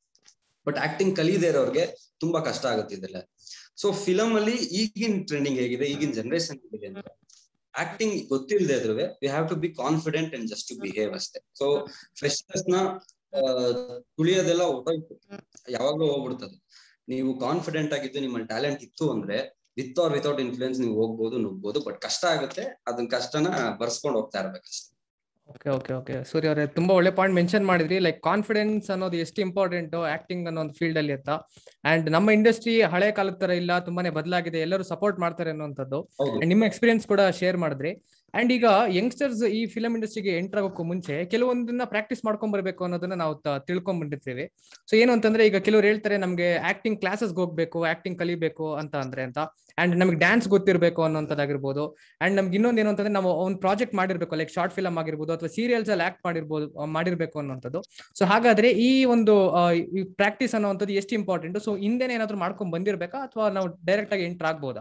ಬಟ್ ಆಕ್ಟಿಂಗ್ ಕಲಿಯದೇ ಇರೋರ್ಗೆ ತುಂಬಾ ಕಷ್ಟ ಆಗುತ್ತೆ ಇದೆಲ್ಲ ಸೊ ಫಿಲಮ್ ಅಲ್ಲಿ ಈಗಿನ ಟ್ರೆಂಡಿಂಗ್ ಹೇಗಿದೆ ಈಗಿನ ಜನರೇಷನ್ ಹೇಗಿದೆ ಅಂದ್ರೆ ಆಕ್ಟಿಂಗ್ ಗೊತ್ತಿಲ್ಲದೆ ಇದ್ರು we have to be confident and just to behave ಅಷ್ಟೇ ಸೊ ಫ್ರೆಶರ್ಸ್ ನ ತುಳಿಯೋದೆಲ್ಲ ಹೊಟ್ಟೋಯ್ತು ಯಾವಾಗ್ಲೂ ಹೋಗ್ಬಿಡ್ತದೆ ನೀವು ಕಾನ್ಫಿಡೆಂಟ್ ಆಗಿದ್ದು ನಿಮ್ಮಲ್ಲಿ ಟ್ಯಾಲೆಂಟ್ ಇತ್ತು ಅಂದ್ರೆ ವಿತ್ ಆರ್ ವಿತೌಟ್ ಇನ್ಫ್ಲೂಯೆನ್ಸ್ ನೀವು ಹೋಗ್ಬೋದು ನುಗ್ಬೋದು ಬಟ್ ಕಷ್ಟ ಆಗುತ್ತೆ ಅದನ್ನ ಕಷ್ಟನ ಬರ್ಸ್ಕೊಂಡು ಹೋಗ್ತಾ ಇರ್ಬೇಕಷ್ಟೇ ಓಕೆ ಓಕೆ ಓಕೆ ಸೂರ್ಯ ಅವರೇ ತುಂಬಾ ಒಳ್ಳೆ ಪಾಯಿಂಟ್ ಮೆನ್ಷನ್ ಮಾಡಿದ್ರಿ ಲೈಕ್ ಕಾನ್ಫಿಡೆನ್ಸ್ ಅನ್ನೋದು ಎಷ್ಟು ಇಂಪಾರ್ಟೆಂಟ್ ಆಕ್ಟಿಂಗ್ ಅನ್ನೋ ಒಂದು ಫೀಲ್ಡ್ ಅಲ್ಲಿ ಅಂತ ಅಂಡ್ ನಮ್ಮ ಇಂಡಸ್ಟ್ರಿ ಹಳೆ ಕಾಲದ ತರ ಇಲ್ಲ ತುಂಬಾನೇ ಬದಲಾಗಿದೆ ಎಲ್ಲರೂ ಸಪೋರ್ಟ್ ಮಾಡ್ತಾರೆ ಅನ್ನುವಂಥದ್ದು ನಿಮ್ಮ ಎಕ್ಸ್ಪೀರಿಯನ್ಸ್ ಕೂಡ ಶೇರ್ ಮಾಡಿದ್ರಿ ಅಂಡ್ ಈಗ ಯಂಗ್ಸ್ಟರ್ಸ್ ಈ ಫಿಲಂ ಇಂಡಸ್ಟ್ರಿಗೆ ಎಂಟರ್ ಆಗೋಕ್ಕೂ ಮುಂಚೆ ಕೆಲವೊಂದನ್ನ ಪ್ರಾಕ್ಟೀಸ್ ಮಾಡ್ಕೊಂಡ್ ಬರ್ಬೇಕು ಅನ್ನೋದನ್ನ ನಾವು ತಿಳ್ಕೊಂಡ್ ಬಂದಿರ್ತೀವಿ ಸೊ ಏನು ಅಂತಂದ್ರೆ ಈಗ ಕೆಲವರು ಹೇಳ್ತಾರೆ ನಮ್ಗೆ ಆಕ್ಟಿಂಗ್ ಕ್ಲಾಸಸ್ಗೆ ಹೋಗ್ಬೇಕು ಆಕ್ಟಿಂಗ್ ಕಲಿಬೇಕು ಅಂತ ಅಂದ್ರೆ ಅಂತ ಅಂಡ್ ನಮ್ಗೆ ಡ್ಯಾನ್ಸ್ ಗೊತ್ತಿರಬೇಕು ಅನ್ನೋಂಥದ್ದಾಗಿರ್ಬೋದು ಅಂಡ್ ನಮ್ಗೆ ಇನ್ನೊಂದು ಏನು ಅಂತಂದ್ರೆ ನಾವು ಒಂದು ಪ್ರಾಜೆಕ್ಟ್ ಮಾಡಿರ್ಬೇಕು ಲೈಕ್ ಶಾರ್ಟ್ ಫಿಲಮ್ ಆಗಿರ್ಬೋದು ಅಥವಾ ಸೀರಿಯಲ್ಸ್ ಅಲ್ಲಿ ಆಕ್ಟ್ ಮಾಡಿರ್ಬೋದು ಮಾಡಿರ್ಬೇಕು ಅನ್ನೋಂಥದ್ದು ಸೊ ಹಾಗಾದ್ರೆ ಈ ಒಂದು ಪ್ರಾಕ್ಟೀಸ್ ಅನ್ನೋವಂಥದ್ದು ಎಷ್ಟು ಇಂಪಾರ್ಟೆಂಟ್ ಸೊ ಹಿಂದೆನೇ ಏನಾದ್ರು ಮಾಡ್ಕೊಂಡ್ ಬಂದಿರ್ಬೇಕಾ ಅಥವಾ ನಾವು ಡೈರೆಕ್ಟ್ ಆಗಿ ಎಂಟರ್ ಆಗ್ಬೋದಾ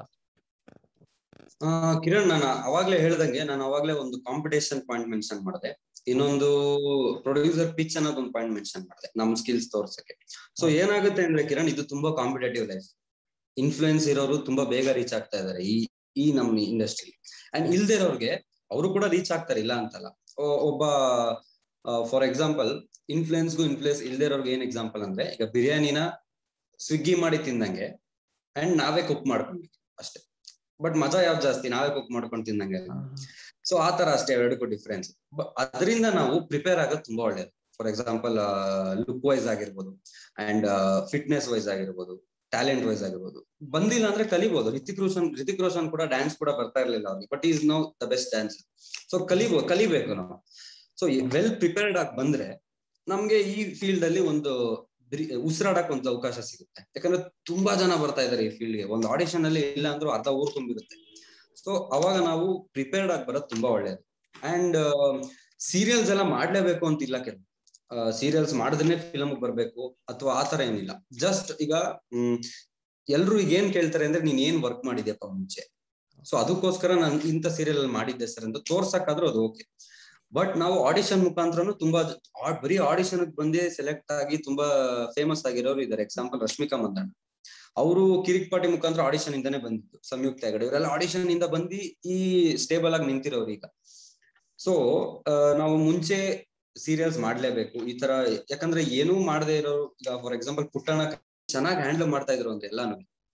ಕಿರಣ್ ನಾನು ಅವಾಗ್ಲೇ ಹೇಳ್ದಂಗೆ ನಾನು ಅವಾಗ್ಲೇ ಒಂದು ಕಾಂಪಿಟೇಷನ್ ಪಾಯಿಂಟ್ ಮೆನ್ಷನ್ ಮಾಡಿದೆ ಇನ್ನೊಂದು ಪ್ರೊಡ್ಯೂಸರ್ ಪಿಚ್ ಅನ್ನೋದು ಒಂದು ಪಾಯಿಂಟ್ ಮೆನ್ಷನ್ ಮಾಡಿದೆ ನಮ್ ಸ್ಕಿಲ್ಸ್ ತೋರ್ಸಕ್ಕೆ ಸೊ ಏನಾಗುತ್ತೆ ಅಂದ್ರೆ ಕಿರಣ್ ಇದು ತುಂಬಾ ಕಾಂಪಿಟೇಟಿವ್ ಲೈಫ್ ಇನ್ಫ್ಲೂಯೆನ್ಸ್ ಇರೋರು ತುಂಬಾ ಬೇಗ ರೀಚ್ ಆಗ್ತಾ ಇದಾರೆ ಈ ಈ ನಮ್ಮ ಇಂಡಸ್ಟ್ರಿ ಅಂಡ್ ಇಲ್ದಿರೋರ್ಗೆ ಅವರು ಕೂಡ ರೀಚ್ ಆಗ್ತಾರೆ ಇಲ್ಲ ಅಂತಲ್ಲ ಒಬ್ಬ ಫಾರ್ ಎಕ್ಸಾಂಪಲ್ ಇನ್ಫ್ಲೂಯೆನ್ಸ್ಗೂ ಇನ್ಫ್ಲೂಯೆನ್ಸ್ ಇಲ್ದಿರೋರ್ಗೆ ಏನ್ ಎಕ್ಸಾಂಪಲ್ ಅಂದ್ರೆ ಈಗ ಬಿರಿಯಾನಿನ ಸ್ವಿಗ್ಗಿ ಮಾಡಿ ತಿಂದಂಗೆ ಅಂಡ್ ನಾವೇ ಕುಕ್ ಮಾಡ್ಕೊಂಡ್ವಿ ಅಷ್ಟೇ ಬಟ್ ಮಜಾ ಯಾವ್ದು ಜಾಸ್ತಿ ನಾವೇ ಕುಕ್ ಮಾಡ್ಕೊಂಡು ತಿಂದಂಗೆ ಸೊ ಆ ತರ ಅಷ್ಟೇ ಎರಡಕ್ಕೂ ಡಿಫ್ರೆನ್ಸ್ ಅದರಿಂದ ನಾವು ಪ್ರಿಪೇರ್ ಆಗೋದು ತುಂಬಾ ಒಳ್ಳೇದು ಫಾರ್ ಎಕ್ಸಾಂಪಲ್ ಲುಕ್ ವೈಸ್ ಆಗಿರ್ಬೋದು ಅಂಡ್ ಫಿಟ್ನೆಸ್ ವೈಸ್ ಆಗಿರ್ಬೋದು ಟ್ಯಾಲೆಂಟ್ ವೈಸ್ ಆಗಿರ್ಬೋದು ಬಂದಿಲ್ಲ ಅಂದ್ರೆ ಕಲಿಬಹುದು ರಿತಿಕ್ ರೋಷನ್ ರಿತಿಕ್ ರೋಷನ್ ಕೂಡ ಡ್ಯಾನ್ಸ್ ಕೂಡ ಬರ್ತಾ ಇರ್ಲಿಲ್ಲ ಅವ್ರಿಗೆ but is no the best dance so ಕಲಿಬಹುದು ಕಲಿಬೇಕು ನಾವು ಸೊ ವೆಲ್ ಪ್ರಿಪೇರ್ಡ್ ಆಗಿ ಬಂದ್ರೆ ನಮ್ಗೆ ಈ ಫೀಲ್ಡ್ ಅಲ್ಲಿ ಒಂದು ಉಸಿರಾಡಕ್ ಒಂದು ಅವಕಾಶ ಸಿಗುತ್ತೆ ಯಾಕಂದ್ರೆ ತುಂಬಾ ಜನ ಬರ್ತಾ ಇದಾರೆ ಈ ಫೀಲ್ಡ್ಗೆ ಒಂದು ಆಡಿಷನ್ ಅಲ್ಲಿ ಇಲ್ಲ ಅಂದ್ರೂ ಅರ್ಧ ಊರ್ ತುಂಬಿರುತ್ತೆ ಸೊ ಅವಾಗ ನಾವು ಪ್ರಿಪೇರ್ಡ್ ಆಗಿ ಬರೋದು ತುಂಬಾ ಒಳ್ಳೇದು ಅಂಡ್ ಸೀರಿಯಲ್ಸ್ ಎಲ್ಲ ಮಾಡ್ಲೇಬೇಕು ಅಂತಿಲ್ಲ ಕೆಲವು ಸೀರಿಯಲ್ಸ್ ಮಾಡಿದ್ರೆ ಫಿಲಮ್ ಬರ್ಬೇಕು ಅಥವಾ ಆತರ ಏನಿಲ್ಲ ಜಸ್ಟ್ ಈಗ ಹ್ಮ್ ಎಲ್ರು ಈಗ ಏನ್ ಕೇಳ್ತಾರೆ ಅಂದ್ರೆ ನೀನ್ ಏನ್ ವರ್ಕ್ ಮಾಡಿದ್ಯಪ್ಪ ಮುಂಚೆ ಸೊ ಅದಕ್ಕೋಸ್ಕರ ನಾನು ಇಂಥ ಸೀರಿಯಲ್ ಅಲ್ಲಿ ಮಾಡಿದ್ದೆ ಸರ್ ಅಂತ ತೋರ್ಸಕ್ಕಾದ್ರೂ ಅದು ಓಕೆ ಬಟ್ ನಾವು ಆಡಿಷನ್ ಮುಖಾಂತರನು ತುಂಬಾ ಬರೀ ಆಡಿಷನ್ ಬಂದೇ ಸೆಲೆಕ್ಟ್ ಆಗಿ ತುಂಬಾ ಫೇಮಸ್ ಆಗಿರೋರು ಇದಾರೆ ಎಕ್ಸಾಂಪಲ್ ರಶ್ಮಿಕಾ ಮಂದಣ್ಣ ಅವರು ಕಿರಿಕ್ ಪಾಟಿ ಮುಖಾಂತರ ಆಡಿಷನ್ ಇಂದಾನೆ ಬಂದಿದ್ದು ಸಂಯುಕ್ತ ಹೆಗಡೆ ಇವರೆಲ್ಲ ಆಡಿಷನ್ ಇಂದ ಬಂದು ಈ ಸ್ಟೇಬಲ್ ಆಗಿ ನಿಂತಿರೋರು ಈಗ ಸೊ ನಾವು ಮುಂಚೆ ಸೀರಿಯಲ್ಸ್ ಮಾಡ್ಲೇಬೇಕು ಈ ತರ ಯಾಕಂದ್ರೆ ಏನೂ ಮಾಡದೇ ಇರೋರು ಈಗ ಫಾರ್ ಎಕ್ಸಾಂಪಲ್ ಪುಟ್ಟಣ ಚೆನ್ನಾಗಿ ಹ್ಯಾಂಡಲ್ ಮಾಡ್ತಾ ಇದ್ರು ಅಂದ್ರೆ ಎಲ್ಲಾನು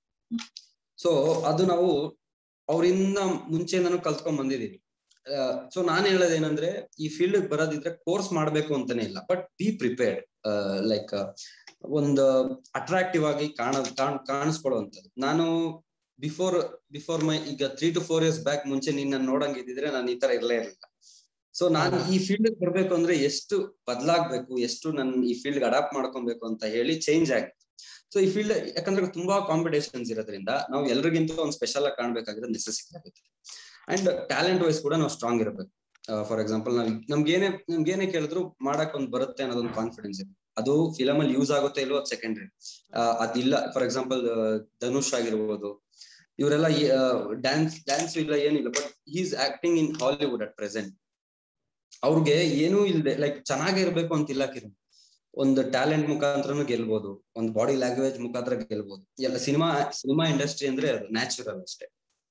ಸೊ ಅದು ನಾವು ಅವರಿಂದ ಮುಂಚೆಯಿಂದನೂ ಕಲ್ತ್ಕೊಂಡ್ ಬಂದಿದೀವಿ ಸೊ ನಾನ್ ಹೇಳೋದೇನಂದ್ರೆ ಈ ಫೀಲ್ಡ್ ಬರೋದಿದ್ರೆ ಕೋರ್ಸ್ ಮಾಡ್ಬೇಕು ಅಂತಾನೆ ಇಲ್ಲ ಬಟ್ ಬಿ ಪ್ರಿಪೇರ್ಡ್ ಲೈಕ್ ಒಂದು ಅಟ್ರಾಕ್ಟಿವ್ ಆಗಿ ಕಾಣ ಕಾಣಿಸ್ಕೊಳ್ಳುವಂಥದ್ದು ನಾನು ಬಿಫೋರ್ ಬಿಫೋರ್ ಮೈ ಈಗ three to four years back ಮುಂಚೆ ನಿನ್ನ ನೋಡಂಗಿದ್ರೆ ನಾನು ಈ ತರ ಇರ್ಲೇ ಇರಲಿಲ್ಲ ಸೊ ನಾನು ಈ ಫೀಲ್ಡ್ ಬರ್ಬೇಕು ಅಂದ್ರೆ ಎಷ್ಟು ಬದಲಾಗ್ಬೇಕು ಎಷ್ಟು ನನ್ ಈ ಫೀಲ್ಡ್ ಅಡಾಪ್ಟ್ ಮಾಡ್ಕೊಬೇಕು ಅಂತ ಹೇಳಿ ಚೇಂಜ್ ಆಗಿತ್ತು ಸೊ ಈ ಫೀಲ್ಡ್ ಯಾಕಂದ್ರೆ ತುಂಬಾ ಕಾಂಪಿಟೇಷನ್ಸ್ ಇರೋದ್ರಿಂದ ನಾವು ಎಲ್ರಿಗಿಂತ ಒಂದು ಸ್ಪೆಷಲ್ ಆಗಿ ಕಾಣ್ಬೇಕಾಗಿರೋದು ನೆಸೆಸಿಟಿ ಆಗುತ್ತೆ ಅಂಡ್ ಟ್ಯಾಲೆಂಟ್ ವೈಸ್ ಕೂಡ ನಾವು ಸ್ಟ್ರಾಂಗ್ ಇರಬೇಕು ಫಾರ್ ಎಕ್ಸಾಂಪಲ್ ನಾವ್ ನಮ್ಗೇನೆ ನಮ್ಗೇನೆ ಕೇಳಿದ್ರು ಮಾಡಕ್ ಒಂದ್ ಬರುತ್ತೆ ಅನ್ನೋದೊಂದು ಕಾನ್ಫಿಡೆನ್ಸ್ ಇದೆ ಅದು ಫಿಲಮ್ ಅಲ್ಲಿ ಯೂಸ್ ಆಗುತ್ತೆ ಇಲ್ವೋ ಅದು ಸೆಕೆಂಡ್ರಿ ಅದಿಲ್ಲ ಫಾರ್ ಎಕ್ಸಾಂಪಲ್ ಧನುಷ್ ಆಗಿರ್ಬೋದು ಇವರೆಲ್ಲ ಡ್ಯಾನ್ಸ್ ಡ್ಯಾನ್ಸ್ ಇಲ್ಲ ಏನಿಲ್ಲ but is acting in Hollywood at present ಅವ್ರಿಗೆ ಏನೂ ಇಲ್ಲದೆ ಲೈಕ್ ಚೆನ್ನಾಗಿರ್ಬೇಕು ಅಂತಿಲ್ಲ ಕಿರಣ್ ಒಂದು ಟ್ಯಾಲೆಂಟ್ ಮುಖಾಂತರನು ಗೆಲ್ಬಹುದು ಒಂದು ಬಾಡಿ ಲ್ಯಾಂಗ್ವೇಜ್ ಮುಖಾಂತರ ಗೆಲ್ಬಹುದು ಎಲ್ಲ ಸಿನಿಮಾ ಸಿನಿಮಾ ಇಂಡಸ್ಟ್ರಿ ಅಂದ್ರೆ ಅದು ನ್ಯಾಚುರಲ್ ಅಷ್ಟೇ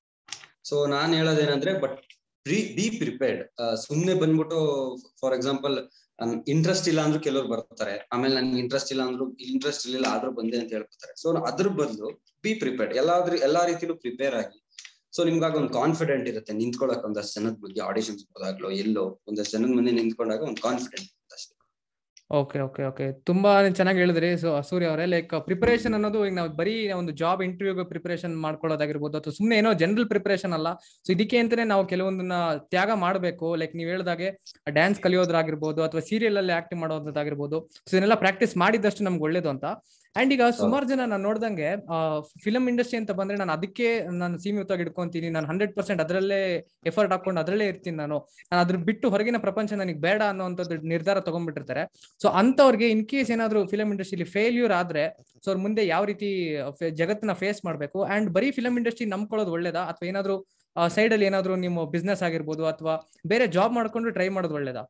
ಸೊ ನಾನ್ ಹೇಳೋದೇನಂದ್ರೆ ಬಟ್ ಪ್ರಿ ಬಿ ಪ್ರಿಪೇರ್ಡ್ ಸುಮ್ನೆ ಬಂದ್ಬಿಟ್ಟು ಫಾರ್ ಎಕ್ಸಾಂಪಲ್ ಇಂಟ್ರೆಸ್ಟ್ ಇಲ್ಲ ಅಂದ್ರೂ ಕೆಲವ್ರು ಬರ್ತಾರೆ ಆಮೇಲೆ ನನ್ಗೆ ಇಂಟ್ರೆಸ್ಟ್ ಇಲ್ಲ ಅಂದ್ರು ಇಂಟ್ರೆಸ್ಟ್ ಇಲ್ಲ ಆದ್ರೂ ಬಂದೆ ಅಂತ ಹೇಳ್ಕೊತಾರೆ ಸೊ ಅದ್ರ ಬದಲು ಬಿ ಪ್ರಿಪೇರ್ಡ್ ಎಲ್ಲಾದ್ರೂ ಎಲ್ಲಾ ರೀತಿಲೂ ಪ್ರಿಪೇರ್ ಆಗಿ ಸೊ ನಿಮ್ಗಾಗ ಒಂದು ಕಾನ್ಫಿಡೆಂಟ್ ಇರುತ್ತೆ ನಿಂತ್ಕೊಳಕ್ ಒಂದಷ್ಟು ಜನದ ಬಗ್ಗೆ ಆಡಿಷನ್ಸ್ ಹೋದಾಗ್ಲೋ ಎಲ್ಲೋ ಒಂದಷ್ಟು ಜನದ ಮುಂದೆ ನಿಂತ್ಕೊಂಡಾಗ ಒಂದು ಕಾನ್ಫಿಡೆಂಟ್ ಇರುತ್ತೆ ಅಷ್ಟೇ ಓಕೆ ಓಕೆ ಓಕೆ ತುಂಬಾ ಚೆನ್ನಾಗಿ ಹೇಳಿದ್ರಿ ಸೊ ಸೂರ್ಯ ಅವರೇ ಲೈಕ್ ಪ್ರಿಪರೇಷನ್ ಅನ್ನೋದು ಈಗ ನಾವು ಬರೀ ಒಂದು ಜಾಬ್ ಇಂಟರ್ವ್ಯೂಗೆ ಪ್ರಿಪರೇಷನ್ ಮಾಡ್ಕೊಳ್ಳೋದಾಗಿರ್ಬೋದು ಅಥವಾ ಸುಮ್ಮನೆ ಏನೋ ಜನರಲ್ ಪ್ರಿಪರೇಷನ್ ಅಲ್ಲ ಸೊ ಇದಕ್ಕೆ ಅಂತಾನೆ ನಾವು ಕೆಲವೊಂದನ್ನ ತ್ಯಾಗ ಮಾಡಬೇಕು ಲೈಕ್ ನೀವು ಹೇಳ್ದಾಗೆ ಡ್ಯಾನ್ಸ್ ಕಲಿಯೋದ್ರಾಗಿರ್ಬೋದು ಅಥವಾ ಸೀರಿಯಲ್ ಅಲ್ಲಿ ಆಕ್ಟಿಂಗ್ ಮಾಡೋದಾಗಿರ್ಬೋದು ಸೊ ಇದನ್ನೆಲ್ಲ ಪ್ರಾಕ್ಟೀಸ್ ಮಾಡಿದಷ್ಟು ನಮ್ಗೆ ಒಳ್ಳೇದು ಅಂತ ಅಂಡ್ ಈಗ ಸುಮಾರು ಜನ ನಾನು ನೋಡ್ದಂಗೆ ಫಿಲಂ ಇಂಡಸ್ಟ್ರಿ ಅಂತ ಬಂದ್ರೆ ನಾನು ಅದಕ್ಕೆ ನಾನು ಸೀಮಿತವಾಗಿ ಇಟ್ಕೊಂತೀನಿ ನಾನು ಹಂಡ್ರೆಡ್ ಪರ್ಸೆಂಟ್ ಅದರಲ್ಲೇ ಎಫರ್ಟ್ ಹಾಕೊಂಡು ಅದರಲ್ಲೇ ಇರ್ತೀನಿ ನಾನು ನಾನು ಅದ್ರ ಬಿಟ್ಟು ಹೊರಗಿನ ಪ್ರಪಂಚ ನನಗೆ ಬೇಡ ಅನ್ನೋಂಥದ್ದು ನಿರ್ಧಾರ ತಗೊಂಡ್ಬಿಟ್ಟಿರ್ತಾರೆ ಸೊ ಅಂತವ್ರಿಗೆ ಇನ್ ಕೇಸ್ ಏನಾದ್ರು ಫಿಲಂ ಇಂಡಸ್ಟ್ರಿಲಿ ಫೇಲ್ಯೂರ್ ಆದ್ರೆ ಸೊ ಅವ್ರ ಮುಂದೆ ಯಾವ ರೀತಿ ಜಗತ್ತನ್ನ ಫೇಸ್ ಮಾಡ್ಬೇಕು ಅಂಡ್ ಬರೀ ಫಿಲಂ ಇಂಡಸ್ಟ್ರಿ ನಂಬ್ಕೊಳ್ಳೋದು ಒಳ್ಳೇದಾ ಅಥವಾ ಏನಾದ್ರು ಸೈಡ್ ಅಲ್ಲಿ ಏನಾದ್ರು ನಿಮ್ಮ ಬಿಸ್ನೆಸ್ ಆಗಿರ್ಬೋದು ಅಥವಾ ಬೇರೆ ಜಾಬ್ ಮಾಡ್ಕೊಂಡು ಟ್ರೈ ಮಾಡೋದು ಒಳ್ಳೇದಾ